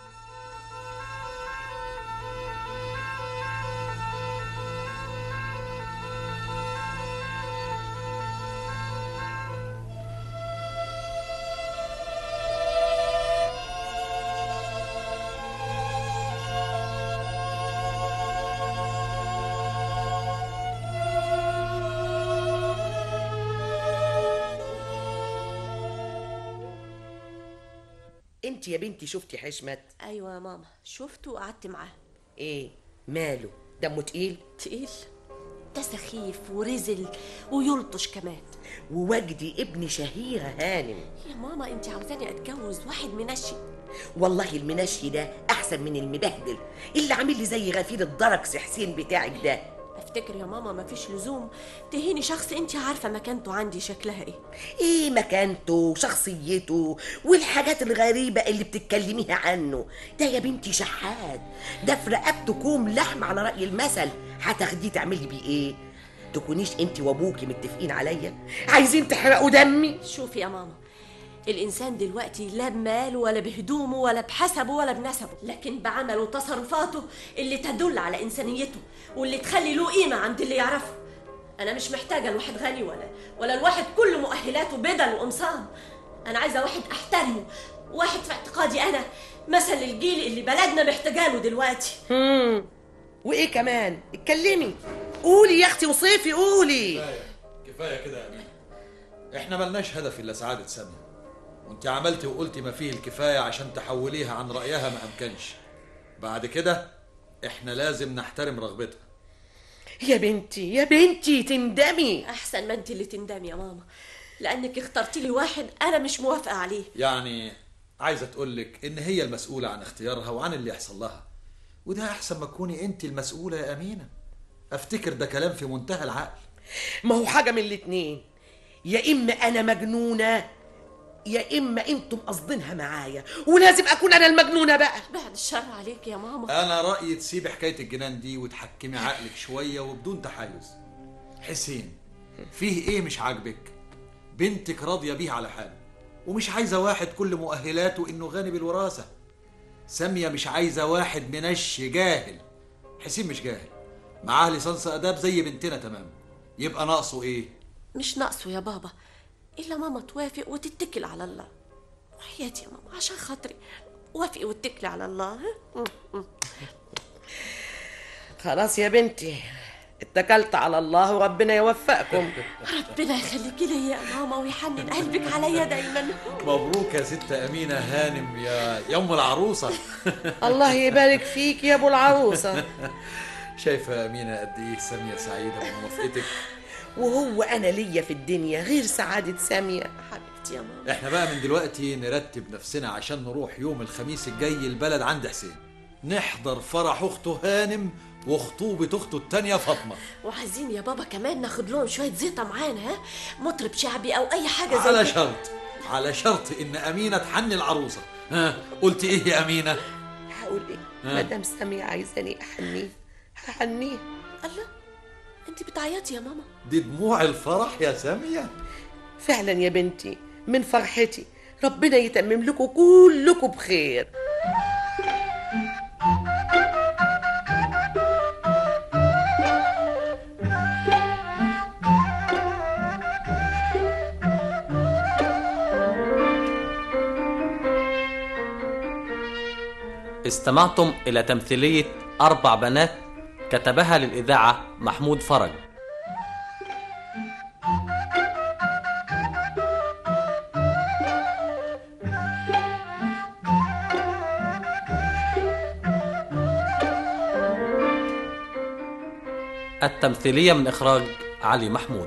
انت يا بنتي شفتي حشمت ايوه يا ماما شفته وقعدت معاه ايه ماله دمه تقيل تقيل ده سخيف ورزل ويلطش كمان ووجدي ابن شهيرة هانم يا ماما انت عاوزاني اتجوز واحد منشي والله المنشي ده احسن من المبهدل اللي عامل لي زي غفير الدركس حسين بتاعك ده افتكر يا ماما مفيش لزوم تهيني شخص انت عارفه مكانته عندي شكلها ايه ايه مكانته وشخصيته والحاجات الغريبة اللي بتتكلميها عنه ده يا بنتي شحات ده في رقبته كوم لحم على رأي المثل هتاخديه تعملي بيه ايه تكونيش انت وابوكي متفقين عليا عايزين تحرقوا دمي شوفي يا ماما الإنسان دلوقتي لا بماله ولا بهدومه ولا بحسبه ولا بنسبه لكن بعمله وتصرفاته اللي تدل على إنسانيته واللي تخلي له قيمة عند اللي يعرفه أنا مش محتاجة لواحد غني ولا ولا الواحد كل مؤهلاته بدل وقمصان أنا عايزة واحد أحترمه واحد في اعتقادي أنا مثل الجيل اللي بلدنا محتاجاله دلوقتي مم. وايه كمان اتكلمي قولي يا اختي وصيفي قولي كفايه كده يا امين احنا ملناش هدف الا سعاده ساميه وانت عملتي وقلتي ما فيه الكفايه عشان تحوليها عن رايها ما امكنش بعد كده احنا لازم نحترم رغبتها يا بنتي يا بنتي تندمي احسن ما انت اللي تندمي يا ماما لانك اخترتي لي واحد انا مش موافقه عليه يعني عايزه تقول لك ان هي المسؤوله عن اختيارها وعن اللي يحصل لها وده احسن ما تكوني انت المسؤوله يا امينه افتكر ده كلام في منتهى العقل ما هو حاجه من الاتنين يا اما انا مجنونه يا اما انتم قصدينها معايا ولازم اكون انا المجنونه بقى بعد الشر عليك يا ماما انا رايي تسيبي حكايه الجنان دي وتحكمي عقلك شويه وبدون تحيز حسين فيه ايه مش عاجبك بنتك راضيه بيه على حاله ومش عايزه واحد كل مؤهلاته انه غني بالوراثه ساميه مش عايزه واحد منش جاهل حسين مش جاهل معاه ليسانس اداب زي بنتنا تمام يبقى ناقصه ايه مش ناقصه يا بابا الا ماما توافق وتتكل على الله وحياتي يا ماما عشان خاطري وافقي واتكلي على الله ها؟ م- م. خلاص يا بنتي اتكلت على الله وربنا يوفقكم ربنا يخليكي لي يا ماما ويحنن قلبك عليا دايما مبروك يا ست امينه هانم يا يوم العروسه الله يبارك فيك يا ابو العروسه شايفه يا امينه قد ايه ساميه سعيده بموافقتك وهو انا ليا في الدنيا غير سعاده ساميه حبيبتي يا ماما احنا بقى من دلوقتي نرتب نفسنا عشان نروح يوم الخميس الجاي البلد عند حسين نحضر فرح اخته هانم وخطوبة اخته التانية فاطمة وعايزين يا بابا كمان ناخد لهم شويه زيطه معانا ها مطرب شعبي او اي حاجه زي على كده. شرط على شرط ان امينة تحني العروسة ها قلت ايه يا امينة هقول ايه ها؟ مدام ساميه عايزاني احنيه هحنيه الله انت بتعيطي يا ماما دي دموع الفرح يا سامية فعلا يا بنتي من فرحتي ربنا يتمم لكم كلكم بخير استمعتم إلى تمثيلية أربع بنات كتبها للإذاعة محمود فرج التمثيلية من إخراج علي محمود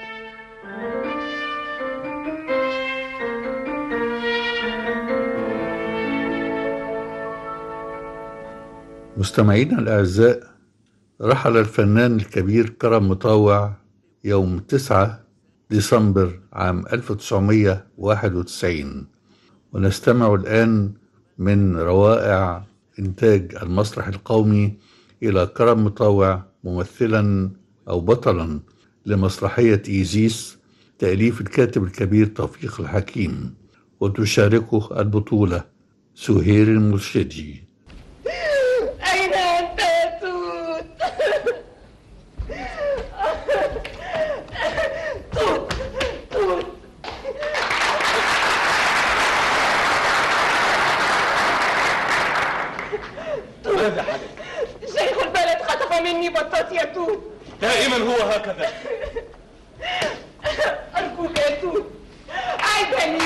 مستمعينا الأعزاء رحل الفنان الكبير كرم مطاوع يوم 9 ديسمبر عام 1991 ونستمع الآن من روائع إنتاج المسرح القومي إلى كرم مطاوع ممثلا أو بطلا لمسرحية إيزيس تأليف الكاتب الكبير توفيق الحكيم وتشاركه البطولة سهير المرشدي أين أنت يا توت؟ توت توت ماذا حدث؟ شيخ البلد خطف مني بطاط يا توت دائما هو هكذا أرجوك يا توت عيدني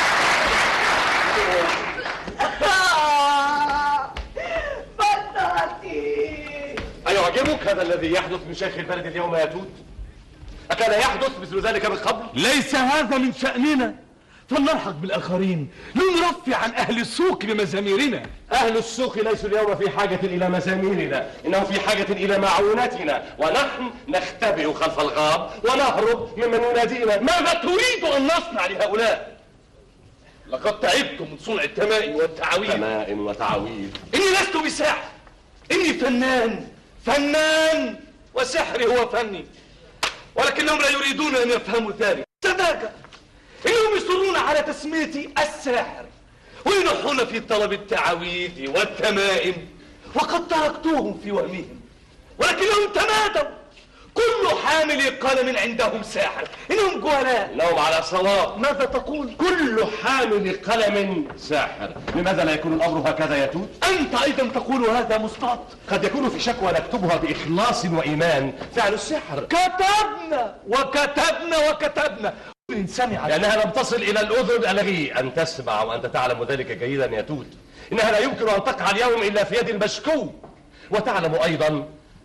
بطاطي أيعجبك هذا الذي يحدث من شيخ البلد اليوم يا توت؟ أكان يحدث مثل ذلك من قبل؟ ليس هذا من شأننا فلنلحق بالآخرين لنرفع عن أهل السوق بمزاميرنا أهل السوق ليسوا اليوم في حاجة إلى مزاميرنا إنهم في حاجة إلى معونتنا ونحن نختبئ خلف الغاب ونهرب ممن ينادينا ماذا تريد أن نصنع لهؤلاء؟ لقد تعبت من صنع التمائم والتعاويذ تمائم وتعاويذ إني لست بساحر إني فنان فنان وسحري هو فني ولكنهم لا يريدون أن يفهموا ذلك تذاكر إنهم يصرون على تسميتي الساحر ويلحون في طلب التعاويذ والتمائم وقد تركتوهم في وهمهم ولكنهم تمادوا كل حامل قلم عندهم ساحر إنهم جهلاء إنهم على صواب ماذا تقول؟ كل حامل قلم ساحر لماذا لا يكون الأمر هكذا يا توت؟ أنت أيضا تقول هذا مسقط قد يكون في شكوى نكتبها بإخلاص وإيمان فعل السحر كتبنا وكتبنا وكتبنا إن سمع لأنها لم تصل إلى الأذن الغي أن تسمع وأنت تعلم ذلك جيدا يا توت إنها لا يمكن أن تقع اليوم إلا في يد المشكو وتعلم أيضا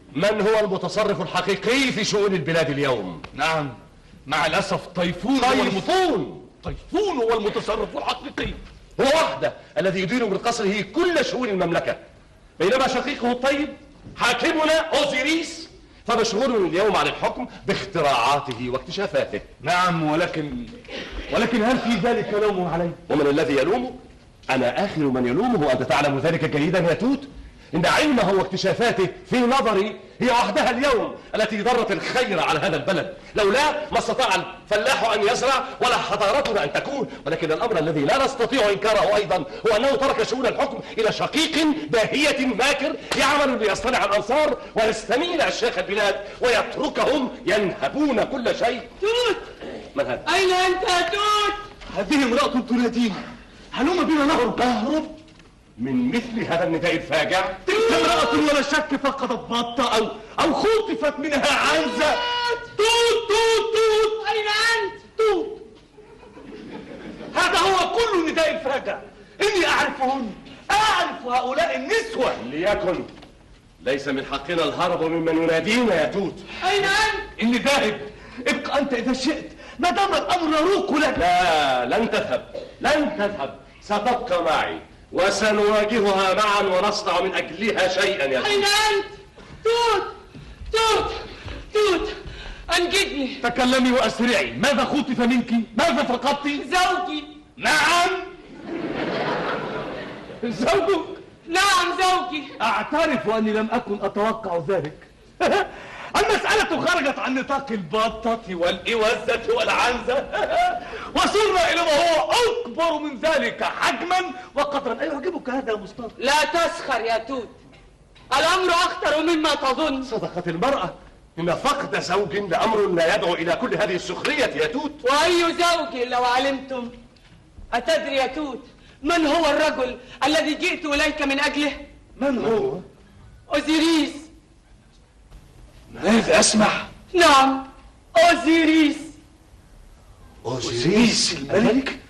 من هو المتصرف الحقيقي في شؤون البلاد اليوم نعم مع الأسف طيفون هو الم- طيفون طيفون هو المتصرف الحقيقي هو وحده الذي يدير من قصره كل شؤون المملكة بينما شقيقه الطيب حاكمنا أوزيريس فمشغول اليوم عن الحكم باختراعاته واكتشافاته نعم ولكن ولكن هل في ذلك لوم عليه ومن الذي يلومه؟ أنا آخر من يلومه وأنت تعلم ذلك جيدا يا توت إن علمه واكتشافاته في نظري هي وحدها اليوم التي ضرت الخير على هذا البلد لولا ما استطاع الفلاح أن يزرع ولا حضارتنا أن تكون ولكن الأمر الذي لا نستطيع إنكاره أيضا هو أنه ترك شؤون الحكم إلى شقيق داهية ماكر يعمل ليصطنع الأنصار ويستميل أشياخ البلاد ويتركهم ينهبون كل شيء توت من هذا؟ أين أنت يا توت؟ هذه امرأة تنادينا هلم بنا نهرب نهرب من مثل هذا النداء الفاجع تلك امرأة ولا شك فقدت بطة أو أو خطفت منها عنزة توت توت توت أين أنت؟ توت هذا هو كل نداء الفاجع إني أعرفهن أعرف هؤلاء النسوة ليكن ليس من حقنا الهرب ممن ينادينا يا توت أين أنت؟ إني ذاهب ابقى أنت إذا شئت ما دام الأمر يروق لك لا لن تذهب لن تذهب ستبقى معي وسنواجهها معا ونصنع من أجلها شيئا يا أين توت أنت؟ توت توت توت أنجدني تكلمي وأسرعي ماذا خطف منك ماذا فقدت زوجي نعم زوجك نعم زوجي أعترف أني لم أكن أتوقع ذلك المسألة خرجت عن نطاق البطة والإوزة والعنزة وصلنا إلى ما هو أكبر من ذلك حجما وقدرا أيعجبك هذا يا مصطفى لا تسخر يا توت الأمر أخطر مما تظن صدقت المرأة إن فقد زوج لأمر لا يدعو إلى كل هذه السخرية يا توت وأي زوج لو علمتم أتدري يا توت من هو الرجل الذي جئت إليك من أجله؟ من هو؟ أوزيريس ماذا أسمع؟ نعم أوزيريس أوزيريس الملك؟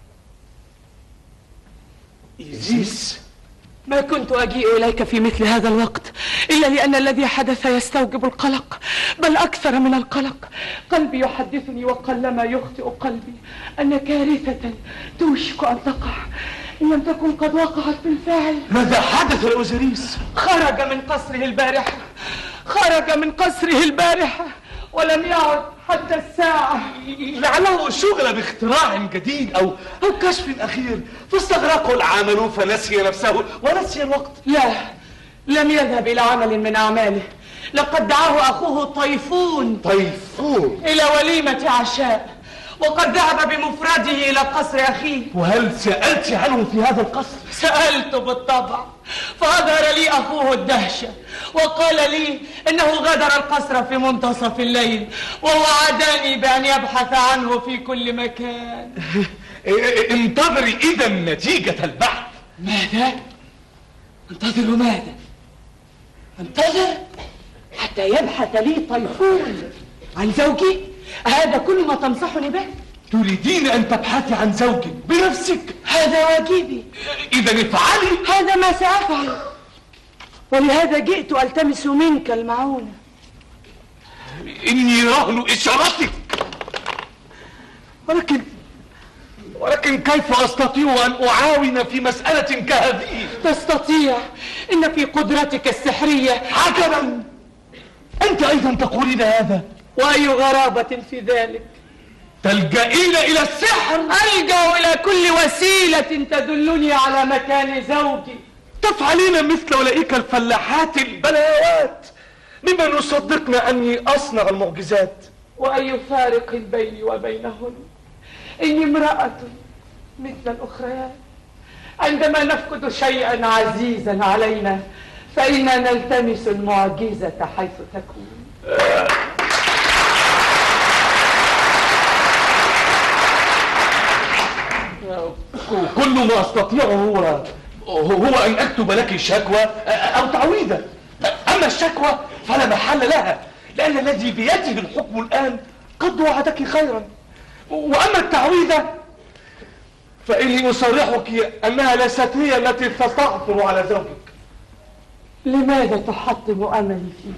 إيزيس ما كنت أجيء إليك في مثل هذا الوقت إلا لأن الذي حدث يستوجب القلق بل أكثر من القلق قلبي يحدثني وقلما يخطئ قلبي أن كارثة توشك أن تقع إن لم تكن قد وقعت بالفعل ماذا حدث لأوزيريس؟ خرج من قصره البارحة خرج من قصره البارحة ولم يعد حتى الساعة لعله شغل باختراع جديد أو أو كشف أخير فاستغرقه العمل فنسي نفسه ونسي الوقت لا لم يذهب إلى عمل من أعماله لقد دعاه أخوه طيفون طيفون إلى وليمة عشاء وقد ذهب بمفرده إلى قصر أخيه وهل سألت عنه في هذا القصر؟ سألت بالطبع فأظهر لي أخوه الدهشة وقال لي إنه غادر القصر في منتصف الليل ووعدني بأن يبحث عنه في كل مكان انتظري إذا نتيجة البحث ماذا؟ انتظر ماذا؟ انتظر حتى يبحث لي طيفون عن زوجي هذا كل ما تنصحني به تريدين أن تبحثي عن زوج بنفسك هذا واجبي إذا افعلي هذا ما سأفعل ولهذا جئت ألتمس منك المعونة إني رهن إشارتك ولكن ولكن كيف أستطيع أن أعاون في مسألة كهذه؟ تستطيع إن في قدرتك السحرية عجبا أنت أيضا تقولين هذا وأي غرابة في ذلك تلجئين إلى السحر ألجأ إلى كل وسيلة تدلني على مكان زوجي تفعلين مثل أولئك الفلاحات البلاوات ممن يصدقن أني أصنع المعجزات وأي فارق بيني وبينهن إني امرأة مثل الأخريات عندما نفقد شيئا عزيزا علينا فإنا نلتمس المعجزة حيث تكون كل ما أستطيعه هو هو أن أكتب لك شكوى أو تعويذة أما الشكوى فلا محل لها لأن الذي بيده الحكم الآن قد وعدك خيرا وأما التعويذة فإني أصرحك أنها ليست هي التي تستعثر على زوجك لماذا تحطم أملي فيك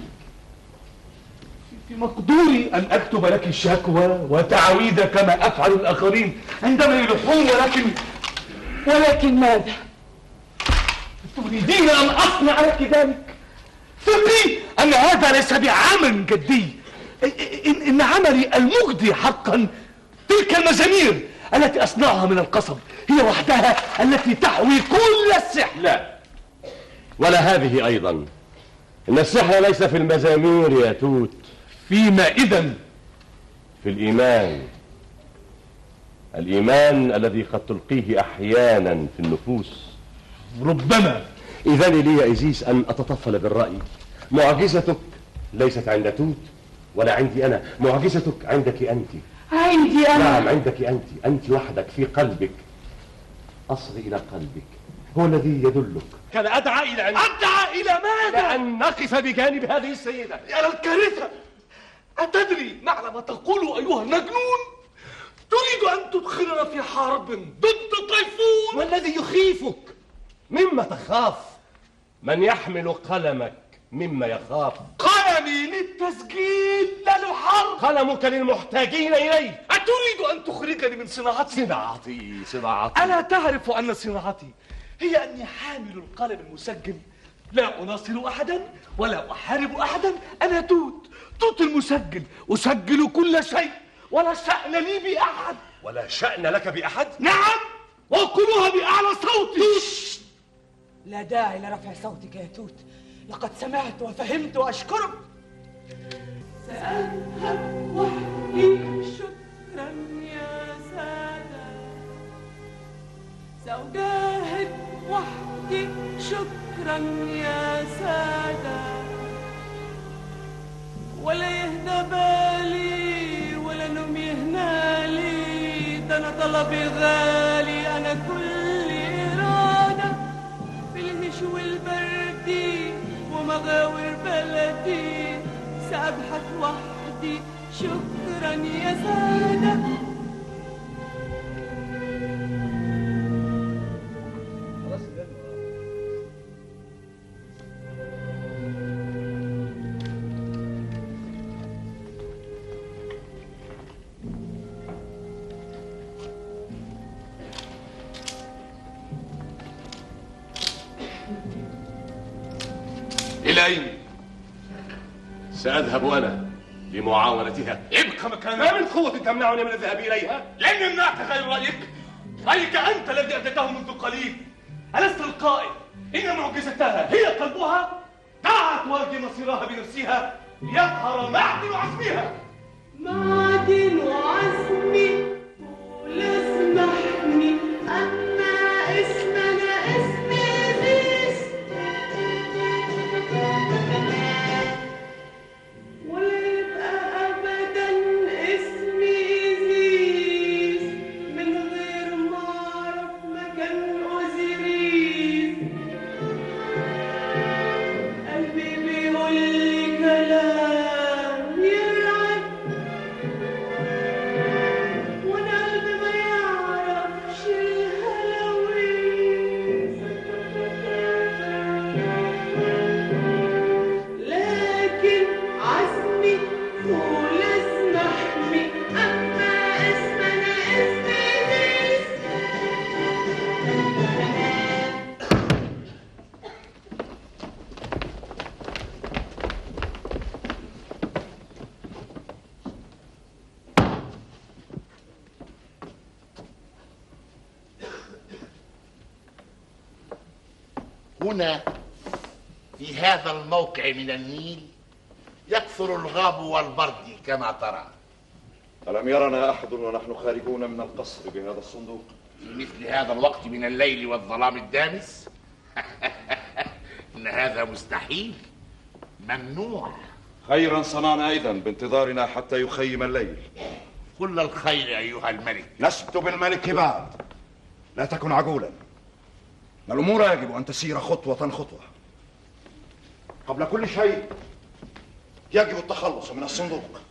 في مقدوري أن أكتب لك شكوى وتعويذ كما أفعل الآخرين عندما يلحون ولكن ولكن ماذا تريدين أن أصنع لك ذلك ثقي أن هذا ليس بعمل جدي إن, إن عملي المجدي حقا تلك المزامير التي أصنعها من القصب هي وحدها التي تحوي كل السحر لا ولا هذه أيضا إن السحر ليس في المزامير يا توت فيما إذا في الإيمان الإيمان الذي قد تلقيه أحيانا في النفوس ربما إذا لي يا إيزيس أن أتطفل بالرأي معجزتك ليست عند توت ولا عندي أنا معجزتك عندك أنت عندي أنا نعم عندك أنت أنت وحدك في قلبك أصغ إلى قلبك هو الذي يدلك كان أدعى إلى أن أدعى إلى ماذا؟ لأن نقف بجانب هذه السيدة يا للكارثة أتدري معنى ما تقول أيها المجنون؟ تريد أن تدخلنا في حرب ضد طيفون والذي يخيفك مما تخاف من يحمل قلمك مما يخاف قلمي للتسجيل لا للحرب قلمك للمحتاجين إليه أتريد أن تخرجني من صناعتي؟ صناعتي صناعتي ألا تعرف أن صناعتي هي أني حامل القلم المسجل لا أناصر أحدا ولا أحارب أحدا أنا توت توت المسجل أسجل كل شيء ولا شأن لي بأحد ولا شأن لك بأحد نعم وأقولها بأعلى صوتي لا داعي لرفع صوتك يا توت لقد سمعت وفهمت وأشكرك سأذهب وحدي شكرا يا سادة سأجاهد وحدي شكرا يا سادة ولا يهدى بالي ولا نوم يهنالي ده أنا طلبي غالي أنا كل إرادة في الهش والبردي ومغاور بلدي سأبحث وحدي شكرا يا سادة إلى أين؟ سأذهب أنا لمعاونتها ابقى مكانك ما من قوة تمنعني من الذهاب إليها؟ لن يمنعك غير رأيك رأيك أنت الذي أتيته منذ قليل ألست القائل إن معجزتها هي قلبها دعت واجي مصيرها بنفسها ليظهر معدن عزمها معدن عزمي ولازم احمي اما اسمنا اسم ابليس ولا يبقى ابدا اسمي ازيز من غير ما اعرف مكان اوزيريس قلبي بيقول لي كلام يرعب وانا قلبي ما يعرفش الهلاويز لكن عزمي هو لازم احمي اما اسمنا اسم ابليس هنا في هذا الموقع من النيل يكثر الغاب والبرد كما ترى ألم يرنا أحد ونحن خارجون من القصر بهذا الصندوق في مثل هذا الوقت من الليل والظلام الدامس إن هذا مستحيل ممنوع خيرا صنعنا أيضا بانتظارنا حتى يخيم الليل كل الخير أيها الملك لست بالملك بعد لا تكن عجولا الأمور يجب أن تسير خطوة خطوة قبل كل شيء يجب التخلص من الصندوق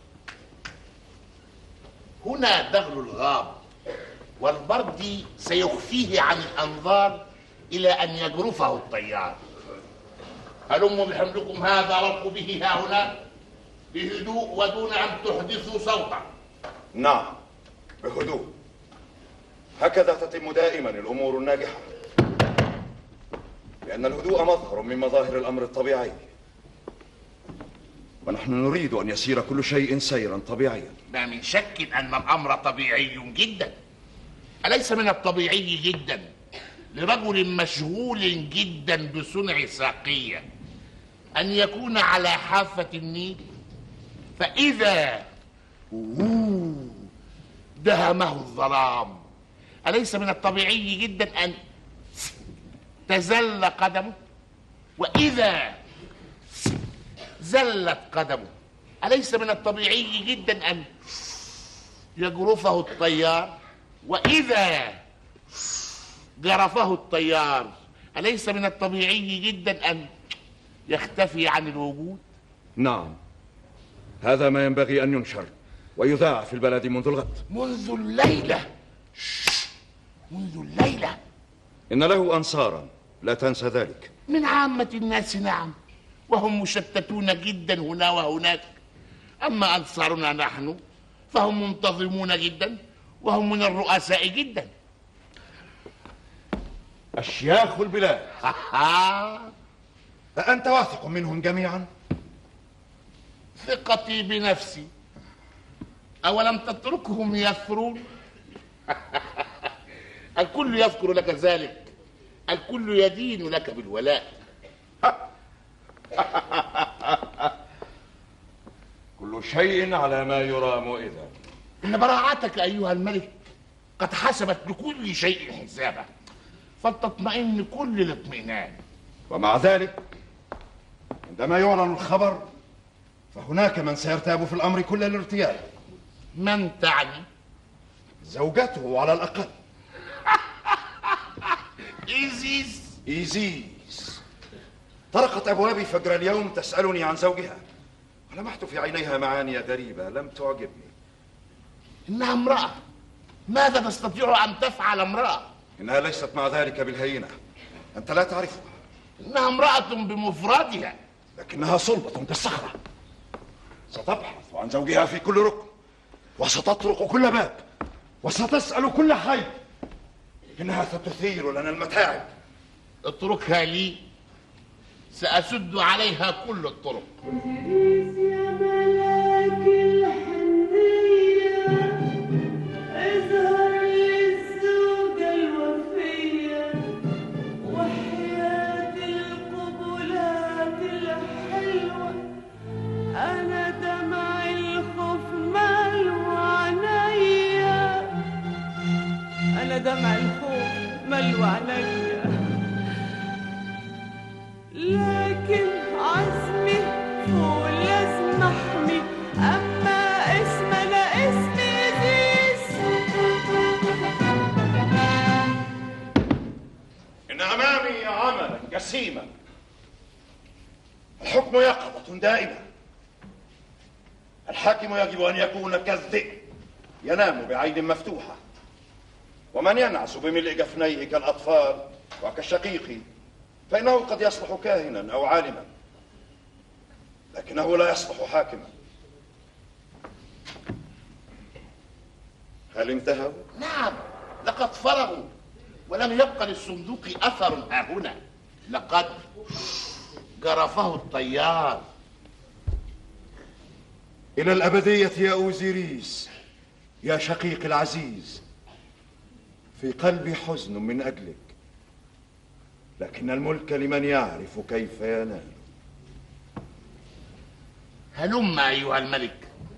هنا دغل الغاب والبرد سيخفيه عن الأنظار إلى أن يجرفه الطيار هلموا بحملكم هذا ربوا به ها هنا بهدوء ودون أن تحدثوا صوتا نعم بهدوء هكذا تتم دائما الأمور الناجحة لأن الهدوء مظهر من مظاهر الأمر الطبيعي ونحن نريد أن يسير كل شيء سيرا طبيعيا ما من شك أن الأمر طبيعي جدا أليس من الطبيعي جدا لرجل مشغول جدا بصنع ساقية أن يكون على حافة النيل فإذا أوه، دهمه الظلام أليس من الطبيعي جدا أن تزل قدمه وإذا زلت قدمه أليس من الطبيعي جدا أن يجرفه الطيار وإذا جرفه الطيار أليس من الطبيعي جدا أن يختفي عن الوجود نعم هذا ما ينبغي أن ينشر ويذاع في البلد منذ الغد منذ الليلة منذ الليلة إن له أنصارا لا تنسى ذلك من عامة الناس نعم وهم مشتتون جدا هنا وهناك أما أنصارنا نحن فهم منتظمون جدا وهم من الرؤساء جدا أشياخ البلاد أأنت واثق منهم جميعا؟ ثقتي بنفسي أولم تتركهم يثرون الكل يذكر لك ذلك الكل يدين لك بالولاء كل شيء على ما يرام إذا إن براعتك أيها الملك قد حسبت لكل شيء حسابه فلتطمئن كل الاطمئنان ومع ذلك عندما يعلن الخبر فهناك من سيرتاب في الأمر كل الارتياب من تعني؟ زوجته على الأقل إيزيس إيزيس طرقت أبوابي فجر اليوم تسألني عن زوجها ولمحت في عينيها معاني غريبة لم تعجبني إنها امرأة ماذا تستطيع أن تفعل امرأة؟ إنها ليست مع ذلك بالهينة أنت لا تعرفها إنها امرأة بمفردها لكنها صلبة كالصخرة ستبحث عن زوجها في كل ركن وستطرق كل باب وستسأل كل حي إنها ستثير لنا المتاعب اتركها لي سأسد عليها كل الطرق يا ملاك الحنية اظهر للزوجة الوفية وحياة القبلات الحلوة أنا دمع الخوف ملو عينيا أنا دمع الخوف ملو عليا لكن عزمي فوق لازم احمي اما اسمنا اسمي زيس إن أمامي عملا جسيما الحكم يقظة دائمة الحاكم يجب أن يكون كالذئب ينام بعين مفتوحة ومن ينعس بملء جفنيه كالأطفال وكشقيقي فإنه قد يصلح كاهنا أو عالما لكنه لا يصلح حاكما هل انتهوا؟ نعم لقد فرغوا ولم يبق للصندوق أثر ها هنا لقد جرفه الطيار إلى الأبدية يا أوزيريس يا شقيق العزيز في قلبي حزن من أجلك لكن الملك لمن يعرف كيف ينال هلم أيها الملك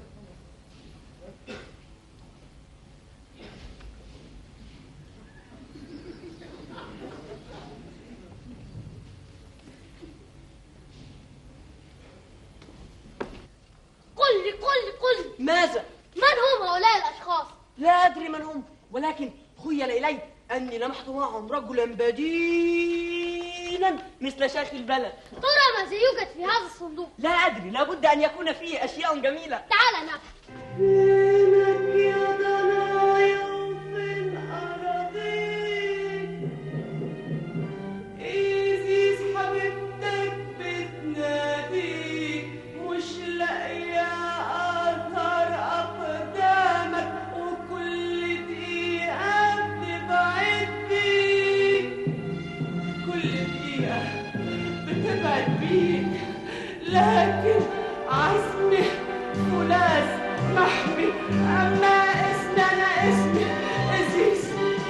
قل لي قل لي قل لي ماذا؟ من هم هؤلاء الأشخاص؟ لا أدري من هم ولكن خيل إلي أني لمحت معهم رجلا بدينا مثل شيخ البلد ترى ماذا يوجد في هذا الصندوق؟ لا أدري لابد أن يكون فيه أشياء جميلة تعال نبحث فينك يا ضنايا وفين أراضيك إيزيس حبيبتك بتناديك شديد لكن عزمي فولاذ محمي أما اسمي أنا اسمي أزيز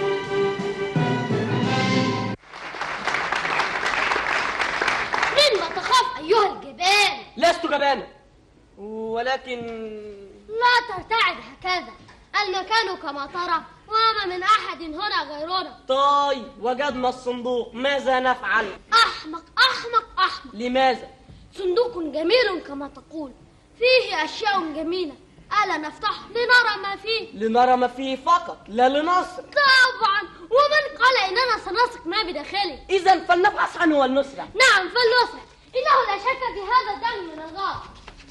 مما تخاف أيها الجبال لست جبانا ولكن لا ترتعد هكذا المكان كما ترى وما من أحد هنا غيرنا طيب وجدنا الصندوق ماذا نفعل أحمق أحمق أحمق لماذا صندوق جميل كما تقول فيه أشياء جميلة ألا نفتحه لنرى ما فيه لنرى ما فيه فقط لا لنصر طبعا ومن قال إننا سنثق ما بداخله إذا فلنبحث عنه والنسرة نعم فلنسرع إنه لا شك في هذا الدم من الغار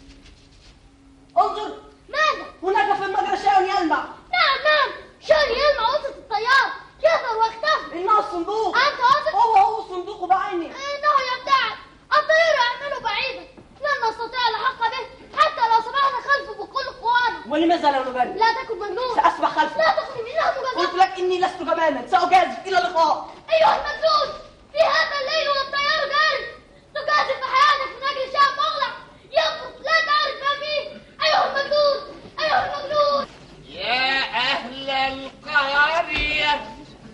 انظر ماذا؟ هناك في المجرى شيء يلمع نعم نعم شان يلمع وسط الطيار يظهر واختفى إنه الصندوق أنت واثق؟ هو هو الصندوق بعينه إنه يبتعد الطيار يعمل بعيدا لن نستطيع الحق به حتى لو سبحنا خلفه بكل قوانا ولماذا لا نبالي لا تكن مجنون سأسبح خلفه لا تخلي منه مجنون قلت لك إني لست جبانا سأجازف إلى اللقاء أيها المجنون في هذا الليل والطيار جاري تجازف بحياتك من أجل شيء مغلق يفرط لا تعرف ما فيه أيها المجنون أيها المجنون يا أهل القرية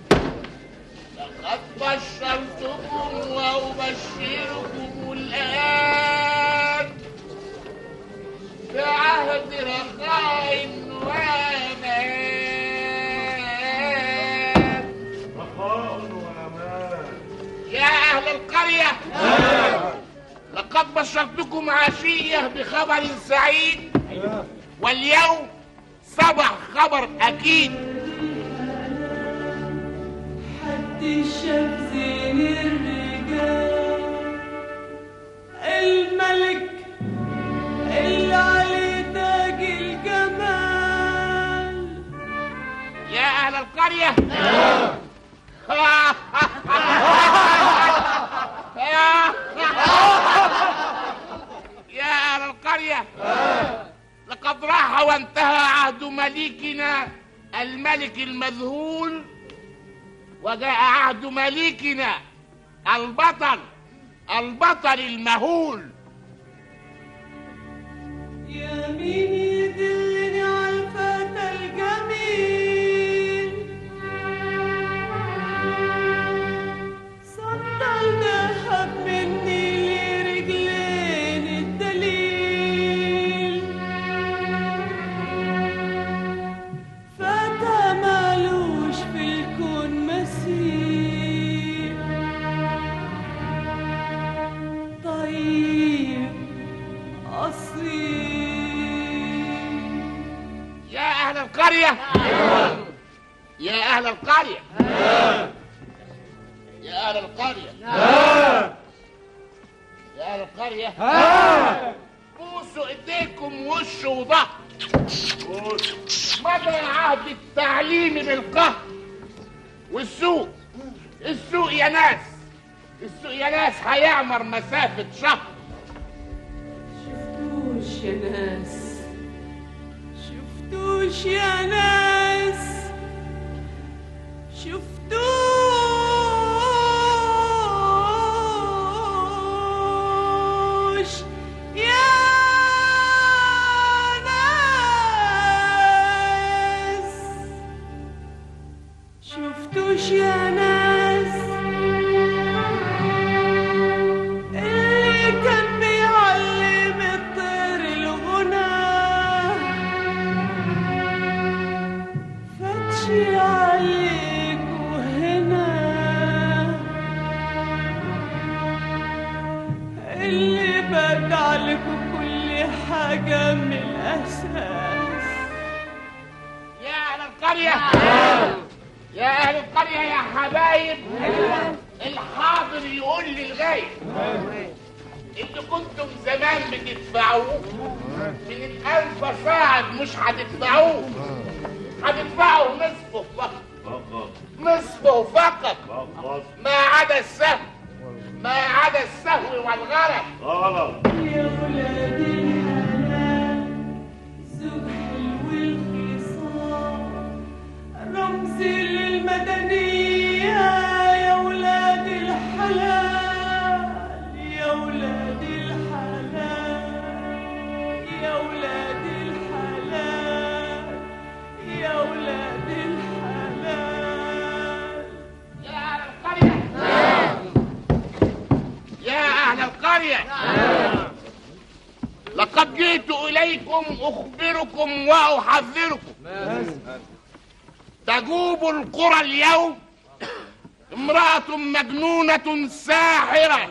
لقد بشرتكم وأبشركم الآن بعهد رخاء وأمان يا أهل القرية لقد بشرتكم عشية بخبر سعيد واليوم صبح خبر أكيد حد شاف زين الرجال الملك اللي عليه تاج الجمال يا أهل القرية يا أهل القرية لقد راح وانتهى عهد مليكنا الملك المذهول وجاء عهد مليكنا البطل البطل المهول يا مين يدلني على الفتى الجميل سطل ذهب مني لرجلين الدليل فتى مالوش في الكون مثيل طيب أصيل يا أهل القرية يا أهل القرية يا أهل القرية يا أهل القرية بوسوا إيديكم وش وظهر مضى عهد التعليم بالقهر والسوق السوق يا ناس السوق يا ناس هيعمر مسافة شهر شفتوش يا ناس شفتوش يا ناس شفتوش يا ناس شفتوش يا ناس اللي كان بيعلم الطير الغنى فتشي عليكوا هنا اللي بدع لكم كل حاجة من الأساس يا أهل القرية يا أهل القرية يا حبايب الحاضر يقول للغايب انتوا كنتم زمان بتدفعوه من الألف صاعد مش هتدفعوه هتدفعوا نصفه فقط نصفه فقط ما عدا السهو ما عدا السهو والغرق غلط يا ولاد الحلال زوج حلو الخصام رمز للمدنية يا ولاد الحلال يا ولاد لقد جئت إليكم أخبركم وأحذركم تجوب القرى اليوم امرأة مجنونة ساحرة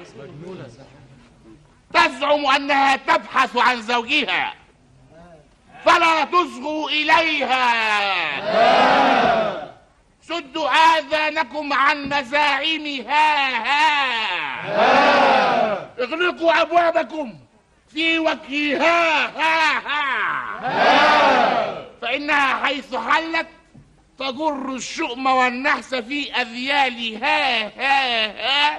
تزعم أنها تبحث عن زوجها فلا تصغوا إليها سدوا آذانكم عن مزاعمها اغلقوا أبوابكم في وجهها ها ها فإنها حيث حلت تجر الشؤم والنحس في أذيالها ها ها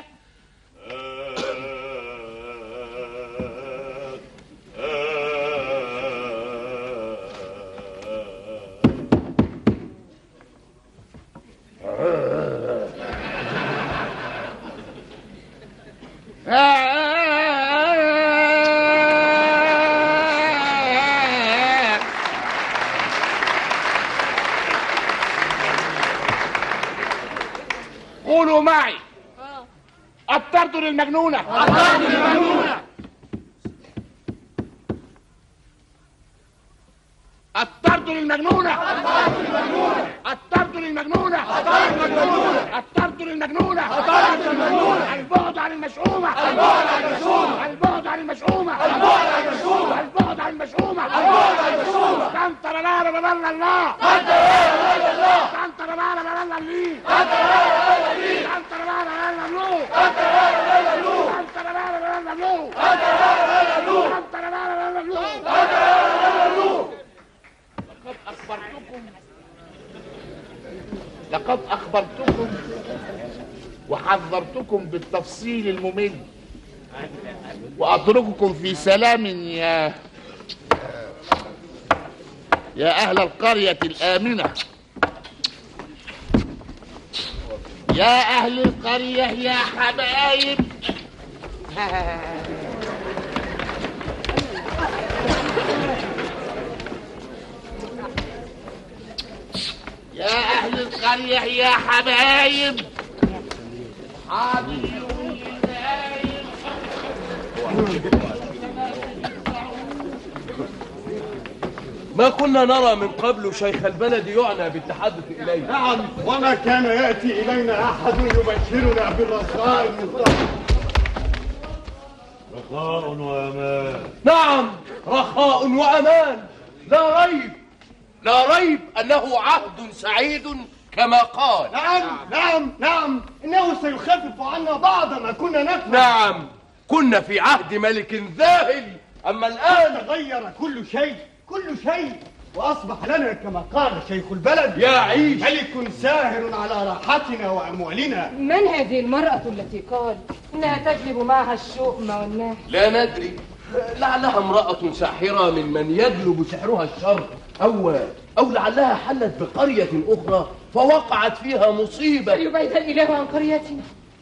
قولوا معي الطرد للمجنونة الطرد للمجنونة الطرد للمجنونة الطرد للمجنونة الطرد للمجنونة البعد عن المشؤومة البعد عن المشؤومة البعد عن المشؤومة البعد عن المشؤومة البعد عن المشؤومة البعد عن المشؤومة كنت لا لا لا لا الله كنت لا لا لا لا الله كنت لا لا لا لا الله كنت لا لا لا لا الله كنت لا لا لا لا الله كنت لا لا لا لا الله كنت لا لا لا لا الله كنت لا لا لا لا الله لقد أخبرتكم لقد أخبرتكم وحذرتكم بالتفصيل الممل وأترككم في سلام يا يا أهل القرية الآمنة يا أهل القرية يا حبايب يا أهل القرية يا حبايب حاضر ما كنا نرى من قبل شيخ البلد يعنى بالتحدث إليه نعم وما كان يأتي إلينا أحد يبشرنا بالرخاء رخاء وأمان نعم رخاء وأمان لا ريب لا ريب أنه عهد سعيد كما قال نعم نعم نعم إنه سيخفف عنا بعض ما كنا نفعل نعم كنا في عهد ملك ذاهل أما الآن تغير كل شيء كل شيء وأصبح لنا كما قال شيخ البلد يا عيش. ملك ساهر على راحتنا وأموالنا من هذه المرأة التي قال إنها تجلب معها الشؤم والناس لا ندري لعلها امرأة ساحرة ممن يجلب سحرها الشر أو أو لعلها حلت بقرية أخرى فوقعت فيها مصيبة يبعد الإله عن قريتنا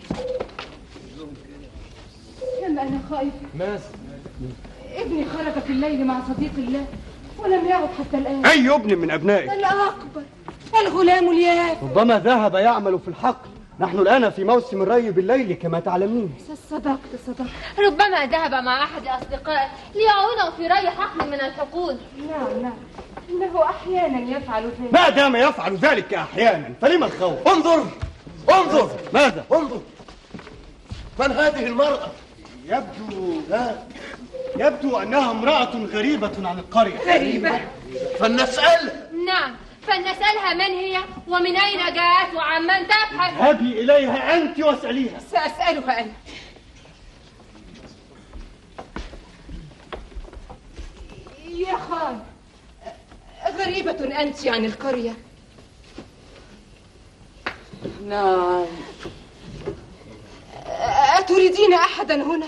كم أنا خائفة ماذا؟ ابني خرج في الليل مع صديق الله ولم يعد حتى الآن أي ابن من أبنائك الأكبر الغلام الياف ربما ذهب يعمل في الحقل نحن الآن في موسم الري بالليل كما تعلمين صدقت صدقت ربما ذهب مع أحد أصدقائه ليعونه في ري حقل من الحقول نعم نعم إنه أحيانا يفعل ذلك ما دام يفعل ذلك أحيانا فلما الخوف انظر انظر ماذا انظر من هذه المرأة يبدو لا يبدو أنها امرأة غريبة عن القرية غريبة فلنسألها نعم فلنسألها من هي ومن أين جاءت وعمن تبحث اذهبي إليها أنت واسأليها سأسألها أنا يا خال غريبة أنت عن القرية نعم أتريدين أحدا هنا؟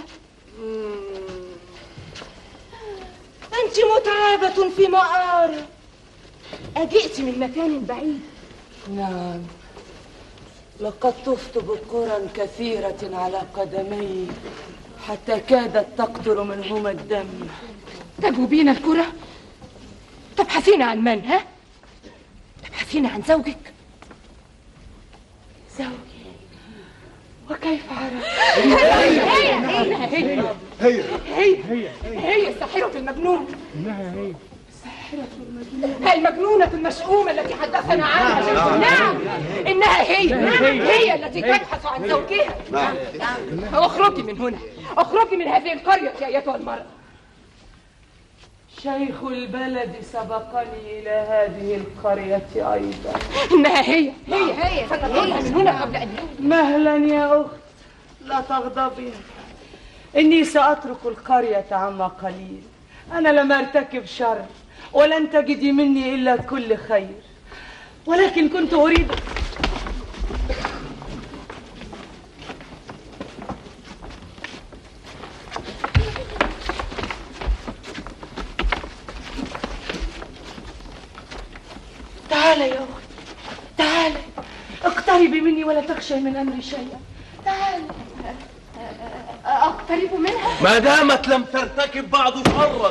أنت متعبة في مآرة أجئت من مكان بعيد نعم لقد طفت بقرى كثيرة على قدمي حتى كادت تقطر منهما الدم تجوبين الكرة؟ تبحثين عن من ها؟ تبحثين عن زوجك؟ زوجي وكيف عرف هي هي هي هي هي هي هي الساحرة المجنونة إنها هي الساحرة المجنونة المجنونة المشؤومة التي حدثنا عنها نعم. نعم إنها هي هي. هي التي هي. تبحث عن زوجها نعم. اخرجي من هنا اخرجي من هذه القرية يا أيتها المرأة شيخ البلد سبقني إلى هذه القرية أيضا إنها هي هي هي. ستطلع من هنا قبل أن مهلا يا أخت لا تغضبي إني سأترك القرية عما قليل أنا لم أرتكب شر ولن تجدي مني إلا كل خير ولكن كنت أريد تعالي يا أخت تعالي اقتربي مني ولا تخشي من أمري شيئا تعالي أقترب منها ما دامت لم ترتكب بعض شرا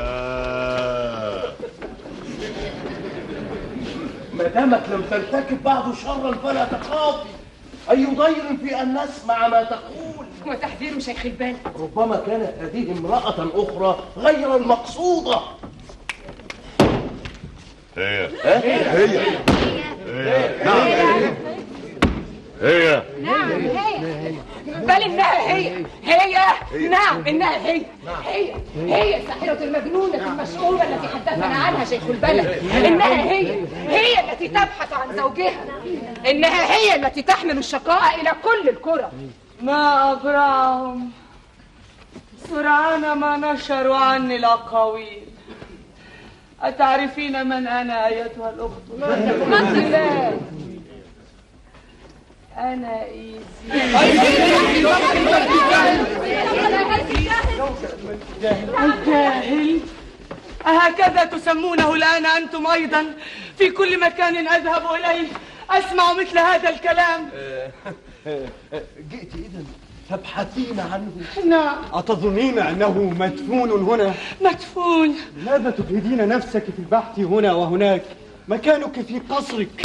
ما دامت لم ترتكب بعض شرا فلا تخافي أي ضير في أن نسمع ما تقول وتحذير شيخ البال ربما كانت هذه امرأة أخرى غير المقصودة هي هي نعم هي نعم هي بل إنها هي هي نعم إنها هي هي هي الساحرة المجنونة المشؤومة التي حدثنا عنها شيخ البلد إنها هي هي التي تبحث عن زوجها إنها هي التي تحمل الشقاء إلى كل القرى ما أبرعهم سرعان ما نشروا عني الأقاويل أتعرفين من أنا أيتها الأخت؟ من لا أنا الجاهل أهكذا تسمونه الآن أنتم أيضا في كل مكان أذهب إليه أسمع مثل هذا الكلام جئت إذا تبحثين عنه نعم أتظنين أنه مدفون هنا؟ مدفون لماذا تجهدين نفسك في البحث هنا وهناك؟ مكانك في قصرك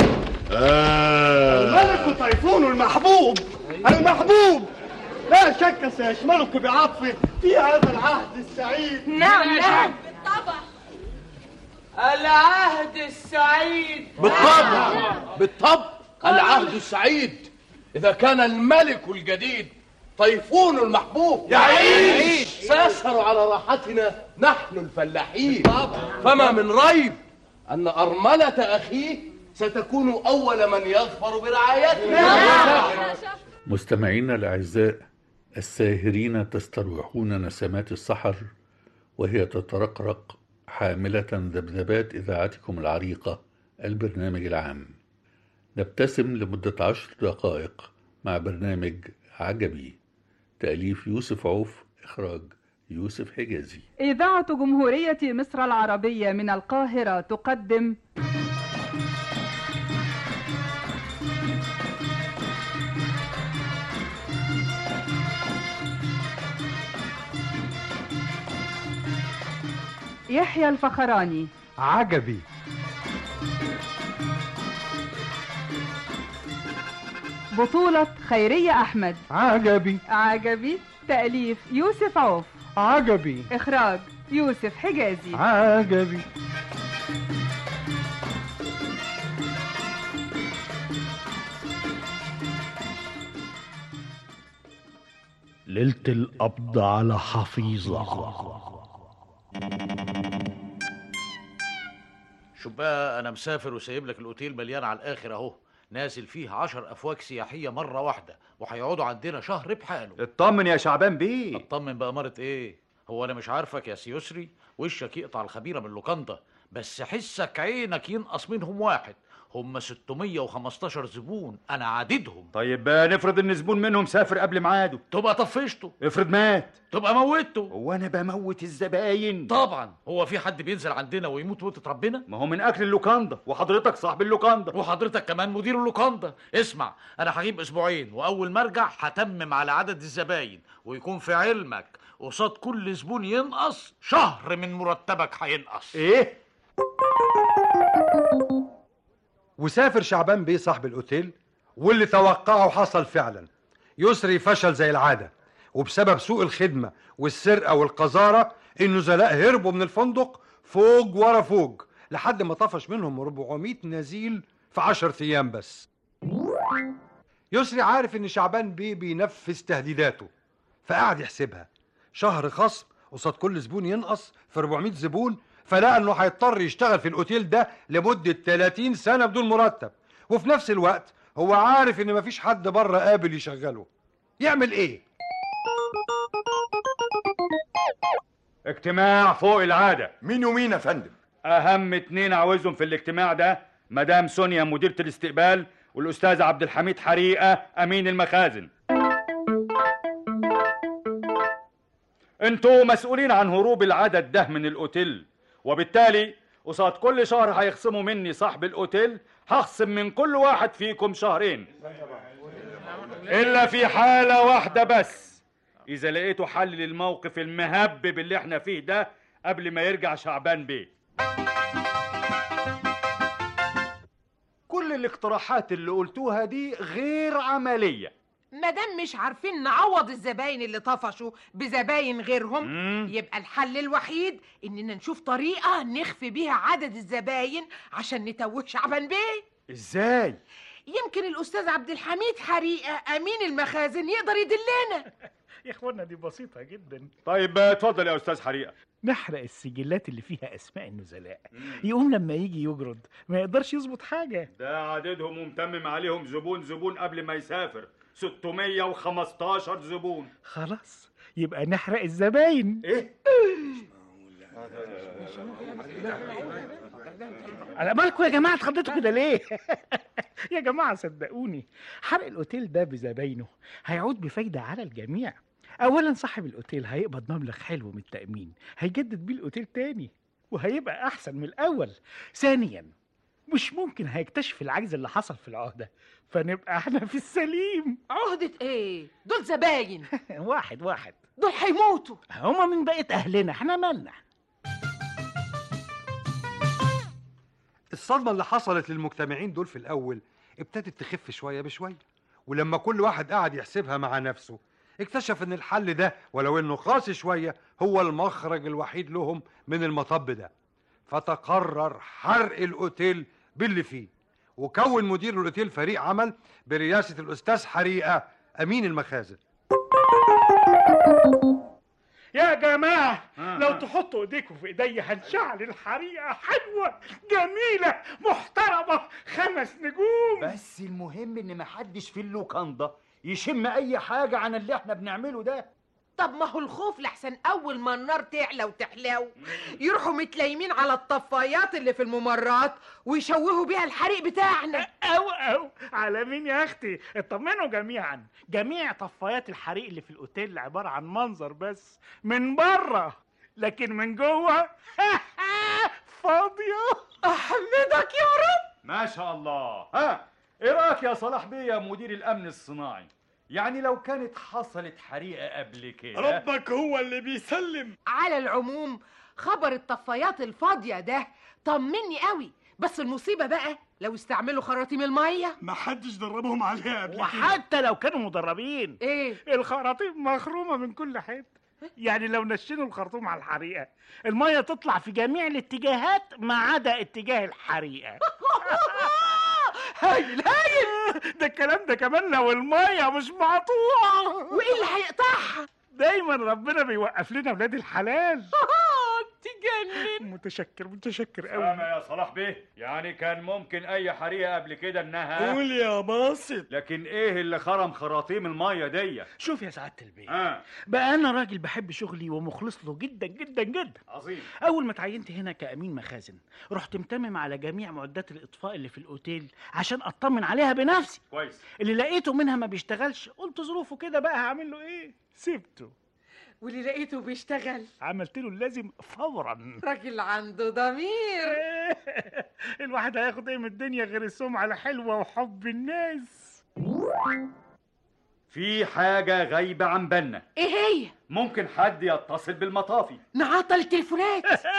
الملك طيفون المحبوب المحبوب لا شك سيشملك بعطفه في هذا العهد السعيد نعم نعم بالطبع العهد السعيد بالطبع بالطبع العهد السعيد إذا كان الملك الجديد طيفون المحبوب يعيش. سيسهر على راحتنا نحن الفلاحين فما من ريب أن أرملة أخيه ستكون أول من يظفر برعايتنا مستمعينا الأعزاء الساهرين تستروحون نسمات السحر وهي تترقرق حاملة ذبذبات إذاعتكم العريقة البرنامج العام نبتسم لمدة عشر دقائق مع برنامج عجبي تأليف يوسف عوف إخراج يوسف حجازي إذاعة جمهورية مصر العربية من القاهرة تقدم يحيى الفخراني عجبي بطولة خيرية أحمد عجبي عجبي تأليف يوسف عوف عجبي إخراج يوسف حجازي عجبي ليلة القبض على حفيظة شوف بقى انا مسافر وسايب لك الاوتيل مليان على الاخر اهو نازل فيه عشر افواج سياحيه مره واحده وهيقعدوا عندنا شهر بحاله اطمن يا شعبان بيه اطمن بأمارة ايه هو انا مش عارفك يا سيسري وشك يقطع الخبيره من لوكاندا بس حسك عينك ينقص منهم واحد هم 615 زبون انا عددهم طيب بقى نفرض ان زبون منهم سافر قبل ميعاده تبقى طفشته افرض مات تبقى موته هو انا بموت الزباين طبعا هو في حد بينزل عندنا ويموت موتة ربنا ما هو من اكل اللوكاندا وحضرتك صاحب اللوكاندا وحضرتك كمان مدير اللوكاندا اسمع انا هجيب اسبوعين واول ما ارجع هتمم على عدد الزباين ويكون في علمك قصاد كل زبون ينقص شهر من مرتبك هينقص ايه وسافر شعبان بيه صاحب الاوتيل واللي توقعه حصل فعلا يسري فشل زي العادة وبسبب سوء الخدمة والسرقة والقذارة النزلاء هربوا من الفندق فوق ورا فوق لحد ما طفش منهم 400 نزيل في 10 أيام بس يسري عارف إن شعبان بيه بينفذ تهديداته فقعد يحسبها شهر خصم قصاد كل زبون ينقص في 400 زبون فلقى انه هيضطر يشتغل في الاوتيل ده لمده 30 سنه بدون مرتب وفي نفس الوقت هو عارف ان مفيش حد بره قابل يشغله يعمل ايه اجتماع فوق العادة مين ومين يا فندم أهم اتنين عاوزهم في الاجتماع ده مدام سونيا مديرة الاستقبال والأستاذ عبد الحميد حريقة أمين المخازن انتوا مسؤولين عن هروب العدد ده من الأوتيل وبالتالي قصاد كل شهر هيخصموا مني صاحب الأوتيل هخصم من كل واحد فيكم شهرين إلا في حالة واحدة بس إذا لقيتوا حل للموقف المهبب اللي احنا فيه ده قبل ما يرجع شعبان بيه كل الاقتراحات اللي قلتوها دي غير عملية مادام مش عارفين نعوض الزباين اللي طفشوا بزباين غيرهم مم. يبقى الحل الوحيد اننا نشوف طريقه نخفي بيها عدد الزباين عشان نتوه شعبان بيه ازاي يمكن الاستاذ عبد الحميد حريقه امين المخازن يقدر يدلنا يا اخوانا دي بسيطة جدا طيب اتفضل يا أستاذ حريقة نحرق السجلات اللي فيها اسماء النزلاء يقوم لما يجي يجرد ما يقدرش يظبط حاجة ده عددهم ومتمم عليهم زبون زبون قبل ما يسافر 615 زبون خلاص يبقى نحرق الزباين ايه على بالكم يا جماعة اتخضيتوا كده ليه؟ يا جماعة صدقوني حرق الأوتيل ده بزباينه هيعود بفايدة على الجميع أولا صاحب الأوتيل هيقبض مبلغ حلو من التأمين هيجدد بيه الأوتيل تاني وهيبقى أحسن من الأول ثانيا مش ممكن هيكتشف العجز اللي حصل في العهدة فنبقى احنا في السليم عهدة ايه؟ دول زباين واحد واحد دول هيموتوا هما من بقية أهلنا احنا مالنا الصدمة اللي حصلت للمجتمعين دول في الأول ابتدت تخف شوية بشوية ولما كل واحد قعد يحسبها مع نفسه اكتشف ان الحل ده ولو انه قاسي شوية هو المخرج الوحيد لهم من المطب ده فتقرر حرق الاوتيل باللي فيه وكون مدير الاوتيل فريق عمل برئاسة الاستاذ حريقة امين المخازن يا جماعة لو تحطوا ايديكم في ايدي هنشعل الحريقة حلوة جميلة محترمة خمس نجوم بس المهم ان محدش في اللوكاندا يشم اي حاجة عن اللي احنا بنعمله ده طب ما هو الخوف لحسن اول ما النار تعلى وتحلو يروحوا متلايمين على الطفايات اللي في الممرات ويشوهوا بيها الحريق بتاعنا او او على مين يا اختي اطمنوا جميعا جميع طفايات الحريق اللي في الاوتيل عبارة عن منظر بس من بره لكن من جوه فاضية احمدك يا رب ما شاء الله ها ايه رايك يا صلاح بيه يا مدير الامن الصناعي يعني لو كانت حصلت حريقه قبل كده ربك هو اللي بيسلم على العموم خبر الطفايات الفاضية ده طمني قوي بس المصيبة بقى لو استعملوا خراطيم المية ما حدش دربهم عليها قبل وحتى لو كانوا مدربين ايه الخراطيم مخرومة من كل حتة يعني لو نشنوا الخرطوم على الحريقة المية تطلع في جميع الاتجاهات ما عدا اتجاه الحريقة هايل هايل ده الكلام ده كمان لو المية مش مقطوعة وايه اللي هيقطعها دايما ربنا بيوقف لنا ولاد الحلال تجنن متشكر متشكر سامع قوي يا صلاح بيه يعني كان ممكن اي حريقه قبل كده انها قول يا باسط لكن ايه اللي خرم خراطيم الميه دي شوف يا سعادة البيه آه. بقى انا راجل بحب شغلي ومخلص له جدا جدا جدا عظيم اول ما اتعينت هنا كامين مخازن رحت متمم على جميع معدات الاطفاء اللي في الاوتيل عشان اطمن عليها بنفسي كويس اللي لقيته منها ما بيشتغلش قلت ظروفه كده بقى هعمل له ايه سبته واللي لقيته بيشتغل عملت له اللازم فورا راجل عنده ضمير الواحد هياخد ايه من الدنيا غير السمعة الحلوة وحب الناس في حاجه غايبه عن بالنا ايه هي ممكن حد يتصل بالمطافي نعطل التليفونات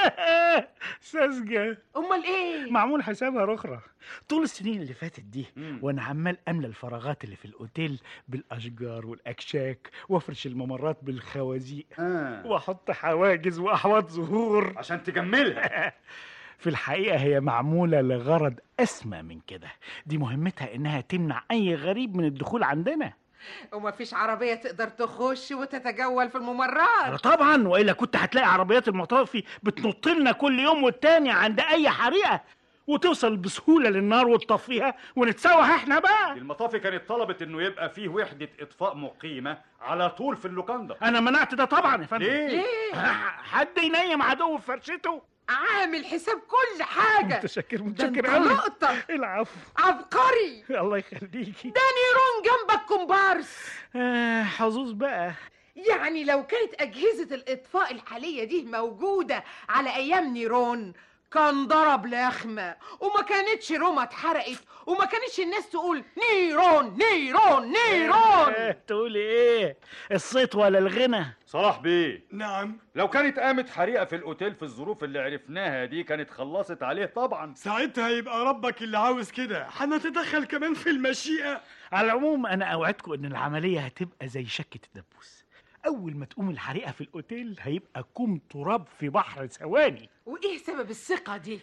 ساذجة امال ايه معمول حسابها رخرة طول السنين اللي فاتت دي وانا عمال املى الفراغات اللي في الاوتيل بالاشجار والاكشاك وافرش الممرات بالخوازيق واحط حواجز واحواض زهور عشان تجملها في الحقيقة هي معمولة لغرض أسمى من كده دي مهمتها إنها تمنع أي غريب من الدخول عندنا ومفيش عربية تقدر تخش وتتجول في الممرات طبعا وإلا كنت هتلاقي عربيات المطافي بتنط لنا كل يوم والتاني عند أي حريقة وتوصل بسهولة للنار وتطفيها ونتسوح احنا بقى المطافي كانت طلبت انه يبقى فيه وحدة اطفاء مقيمة على طول في اللوكاندا أنا منعت ده طبعا يا فندم ليه؟ ليه؟ حد ينيم عدو في فرشته عامل حساب كل حاجة متشكر ده متشكر انت قوي لقطة العفو عبقري الله يخليكي ده نيرون جنبك كومبارس آه حظوظ بقى يعني لو كانت أجهزة الإطفاء الحالية دي موجودة على أيام نيرون كان ضرب لخمة وما كانتش روما اتحرقت وما كانتش الناس تقول نيرون نيرون نيرون آه تقولي ايه الصيت ولا الغنى صلاح بيه نعم لو كانت قامت حريقة في الأوتيل في الظروف اللي عرفناها دي كانت خلصت عليه طبعا ساعتها يبقى ربك اللي عاوز كده هنتدخل كمان في المشيئة على العموم انا اوعدكم ان العمليه هتبقى زي شكه الدبوس اول ما تقوم الحريقه في الاوتيل هيبقى كوم تراب في بحر ثواني وإيه سبب الثقة دي؟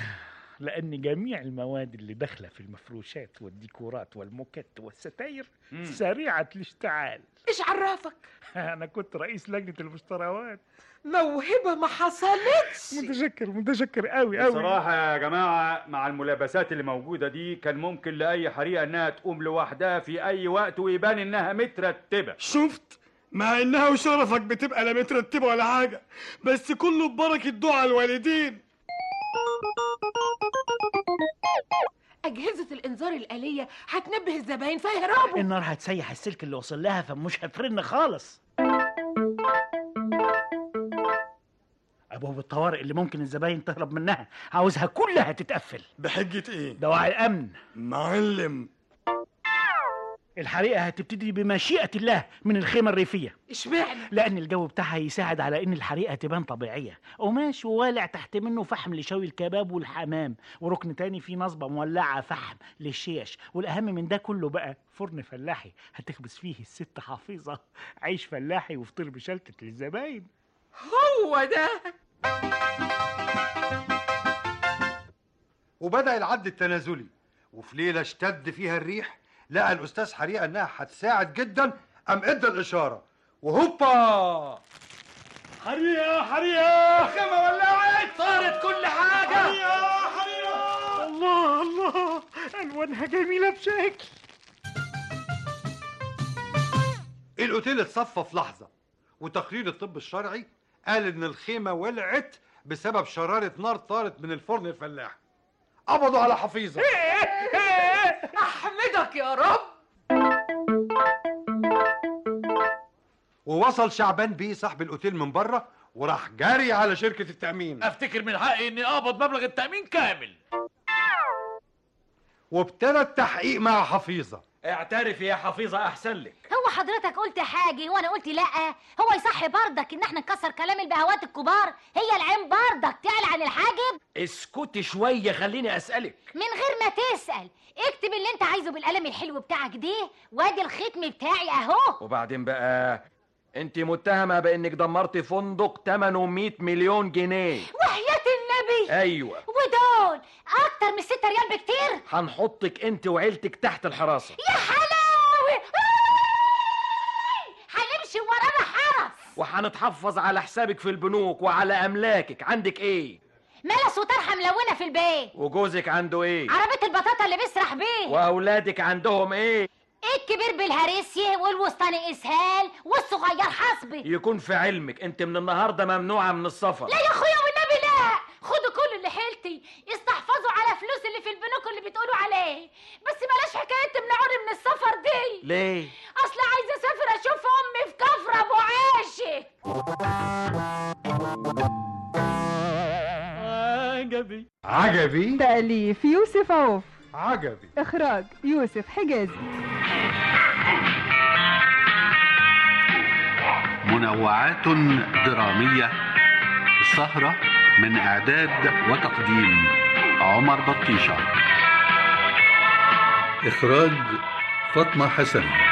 لان جميع المواد اللي داخله في المفروشات والديكورات والموكات والستاير مم. سريعه الاشتعال إيش عرفك؟ انا كنت رئيس لجنه المشتريات موهبة ما حصلتش متشكر متشكر قوي قوي بصراحة يا جماعة مع الملابسات اللي موجودة دي كان ممكن لأي حريقة إنها تقوم لوحدها في أي وقت ويبان إنها مترتبة شفت مع انها وشرفك بتبقى لا مترتبه ولا حاجه بس كله ببركه دعاء الوالدين أجهزة الإنذار الآلية هتنبه الزباين فيهربوا النار هتسيح السلك اللي وصل لها فمش هتفرن خالص ابواب الطوارئ اللي ممكن الزباين تهرب منها عاوزها كلها تتقفل بحجه ايه دواعي الامن معلم الحريقه هتبتدي بمشيئه الله من الخيمه الريفيه اشمعنى لان الجو بتاعها يساعد على ان الحريقه تبان طبيعيه قماش ووالع تحت منه فحم لشوي الكباب والحمام وركن تاني فيه نصبه مولعه فحم للشيش والاهم من ده كله بقى فرن فلاحي هتخبز فيه الست حفيظه عيش فلاحي وفطير بشلتت للزباين هو ده وبدأ العد التنازلي وفي ليلة اشتد فيها الريح لقى الأستاذ حريقة إنها هتساعد جدا قام إدى الإشارة وهوبا حريقه حريقه الخيمة ولعت طارت كل حاجة حريقه حريقه الله الله الوانها جميله بشكل الأوتيل اتصفى في لحظة وتقرير الطب الشرعي قال إن الخيمة ولعت بسبب شرارة نار طارت من الفرن الفلاحي قبضوا على حفيظة أحمدك يا رب ووصل شعبان بيه صاحب الأوتيل من بره وراح جاري على شركة التأمين افتكر من حقي اني اقبض مبلغ التامين كامل وابتدى التحقيق مع حفيظة اعترفي يا حفيظة أحسن لك هو حضرتك قلت حاجة وانا قلت لا هو يصح بردك ان احنا نكسر كلام البهوات الكبار هي العين بردك تعلى عن الحاجب اسكتي شوية خليني أسألك من غير ما تسأل اكتب اللي انت عايزه بالقلم الحلو بتاعك ده وادي الختم بتاعي اهو وبعدين بقى انت متهمة بانك دمرتي فندق ثمنه 100 مليون جنيه وحياة النبي ايوه ودول اكتر من 6 ريال بكتير هنحطك انت وعيلتك تحت الحراسة يا حلاوي آي! هنمشي ورانا حرس وهنتحفظ على حسابك في البنوك وعلى املاكك عندك ايه ملس وطرحه ملونه في البيت وجوزك عنده ايه عربيه البطاطا اللي بيسرح بيه واولادك عندهم ايه الكبير بالهريسيه والوسطاني اسهال والصغير حصبي يكون في علمك انت من النهارده ممنوعه من السفر لا يا اخويا والنبي لا خدوا كل اللي حيلتي استحفظوا على فلوس اللي في البنوك اللي بتقولوا عليه بس بلاش حكايه تمنعوني من السفر دي ليه اصل عايزه اسافر اشوف امي في كفر ابو عاشق عجبي عجبي تأليف يوسف عوف عجبي إخراج يوسف حجازي منى منوعات درامية السهرة من إعداد وتقديم عمر بطيشة إخراج فاطمة حسن